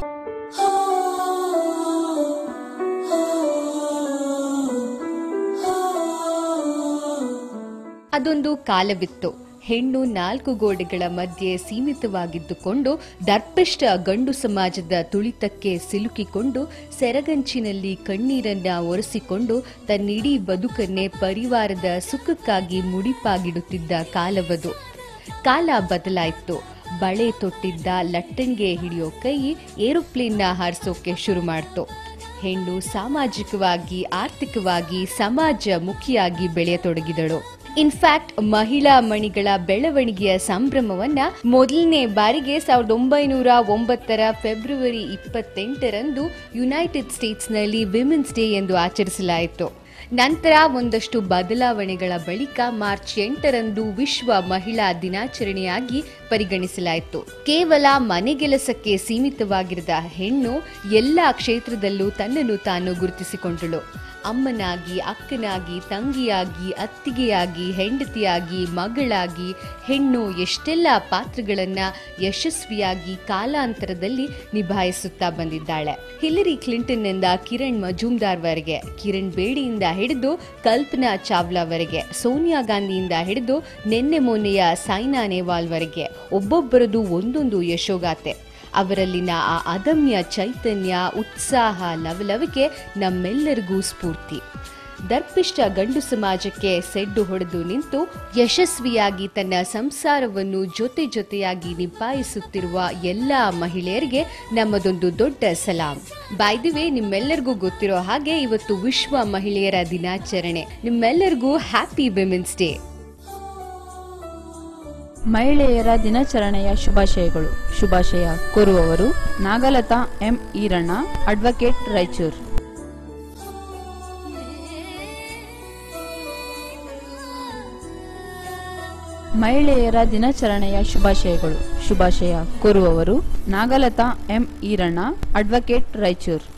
ಅದೊಂದು ಕಾಲವಿತ್ತು ಹೆಣ್ಣು ನಾಲ್ಕು ಗೋಡೆಗಳ ಮಧ್ಯೆ ಸೀಮಿತವಾಗಿದ್ದುಕೊಂಡು ದರ್ಪಿಷ್ಟ ಗಂಡು ಸಮಾಜದ ತುಳಿತಕ್ಕೆ ಸಿಲುಕಿಕೊಂಡು ಸೆರಗಂಚಿನಲ್ಲಿ ಕಣ್ಣೀರನ್ನ ಒರೆಸಿಕೊಂಡು ತನ್ನಿಡೀ ಬದುಕನ್ನೇ ಪರಿವಾರದ ಸುಖಕ್ಕಾಗಿ ಮುಡಿಪಾಗಿಡುತ್ತಿದ್ದ ಕಾಲವದು ಕಾಲ ಬದಲಾಯಿತು ಬಳೆ ತೊಟ್ಟಿದ್ದ ಲಟ್ಟಂಗೆ ಹಿಡಿಯೋ ಕೈ ಏರೋಪ್ಲೇನ್ನ ಹಾರಿಸೋಕೆ ಶುರು ಮಾಡ್ತು ಹೆಣ್ಣು ಸಾಮಾಜಿಕವಾಗಿ ಆರ್ಥಿಕವಾಗಿ ಸಮಾಜ ಮುಖಿಯಾಗಿ ಬೆಳೆಯತೊಡಗಿದಳು ಇನ್ಫ್ಯಾಕ್ಟ್ ಮಹಿಳಾ ಮಣಿಗಳ ಬೆಳವಣಿಗೆಯ ಸಂಭ್ರಮವನ್ನ ಮೊದಲನೇ ಬಾರಿಗೆ ಸಾವಿರದ ಒಂಬೈನೂರ ಒಂಬತ್ತರ ಫೆಬ್ರವರಿ ಇಪ್ಪತ್ತೆಂಟರಂದು ಯುನೈಟೆಡ್ ಸ್ಟೇಟ್ಸ್ನಲ್ಲಿ ವಿಮೆನ್ಸ್ ಡೇ ಎಂದು ಆಚರಿಸಲಾಯಿತು ನಂತರ ಒಂದಷ್ಟು ಬದಲಾವಣೆಗಳ ಬಳಿಕ ಮಾರ್ಚ್ ಎಂಟರಂದು ವಿಶ್ವ ಮಹಿಳಾ ದಿನಾಚರಣೆಯಾಗಿ ಪರಿಗಣಿಸಲಾಯಿತು ಕೇವಲ ಮನೆಗೆಲಸಕ್ಕೆ ಸೀಮಿತವಾಗಿರದ ಹೆಣ್ಣು ಎಲ್ಲ ಕ್ಷೇತ್ರದಲ್ಲೂ ತನ್ನನ್ನು ತಾನು ಗುರುತಿಸಿಕೊಂಡಳು ಅಮ್ಮನಾಗಿ ಅಕ್ಕನಾಗಿ ತಂಗಿಯಾಗಿ ಅತ್ತಿಗೆಯಾಗಿ ಹೆಂಡತಿಯಾಗಿ ಮಗಳಾಗಿ ಹೆಣ್ಣು ಎಷ್ಟೆಲ್ಲ ಪಾತ್ರಗಳನ್ನ ಯಶಸ್ವಿಯಾಗಿ ಕಾಲಾಂತರದಲ್ಲಿ ನಿಭಾಯಿಸುತ್ತಾ ಬಂದಿದ್ದಾಳೆ ಹಿಲರಿ ಕ್ಲಿಂಟನ್ನಿಂದ ಕಿರಣ್ ಮಜುಮ್ದಾರ್ವರೆಗೆ ಕಿರಣ್ ಬೇಡಿಯಿಂದ ಹಿಡಿದು ಕಲ್ಪನಾ ಚಾವ್ಲಾವರೆಗೆ ಸೋನಿಯಾ ಗಾಂಧಿಯಿಂದ ಹಿಡಿದು ನಿನ್ನೆ ಮೊನ್ನೆಯ ಸೈನಾ ನೆಹ್ವಾಲ್ವರೆಗೆ ಒಬ್ಬೊಬ್ಬರದು ಒಂದೊಂದು ಯಶೋಗಾಥೆ ಅವರಲ್ಲಿನ ಆ ಅದಮ್ಯ ಚೈತನ್ಯ ಉತ್ಸಾಹ ಲವಲವಿಕೆ ನಮ್ಮೆಲ್ಲರಿಗೂ ಸ್ಫೂರ್ತಿ ದರ್ಪಿಷ್ಟ ಗಂಡು ಸಮಾಜಕ್ಕೆ ಸೆಡ್ಡು ಹೊಡೆದು ನಿಂತು ಯಶಸ್ವಿಯಾಗಿ ತನ್ನ ಸಂಸಾರವನ್ನು ಜೊತೆ ಜೊತೆಯಾಗಿ ನಿಭಾಯಿಸುತ್ತಿರುವ ಎಲ್ಲ ಮಹಿಳೆಯರಿಗೆ ನಮ್ಮದೊಂದು ದೊಡ್ಡ ಸಲಾಂ ಬಾಯ್ದಿವೆ ನಿಮ್ಮೆಲ್ಲರಿಗೂ ಗೊತ್ತಿರೋ ಹಾಗೆ ಇವತ್ತು ವಿಶ್ವ ಮಹಿಳೆಯರ ದಿನಾಚರಣೆ ನಿಮ್ಮೆಲ್ಲರಿಗೂ ಹ್ಯಾಪಿ ವಿಮೆನ್ಸ್ ಡೇ ಮಹಿಳೆಯರ ದಿನಾಚರಣೆಯ ಶುಭಾಶಯಗಳು ಶುಭಾಶಯ ಕೋರುವವರು ನಾಗಲತಾ ಎಂ ಈರಣ್ಣ ಅಡ್ವೊಕೇಟ್ ರಾಯಚೂರು ಮಹಿಳೆಯರ ದಿನಾಚರಣೆಯ ಶುಭಾಶಯಗಳು ಶುಭಾಶಯ ಕೋರುವವರು ನಾಗಲತಾ ಎಂ ಈರಣ್ಣ ಅಡ್ವೊಕೇಟ್ ರಾಯಚೂರು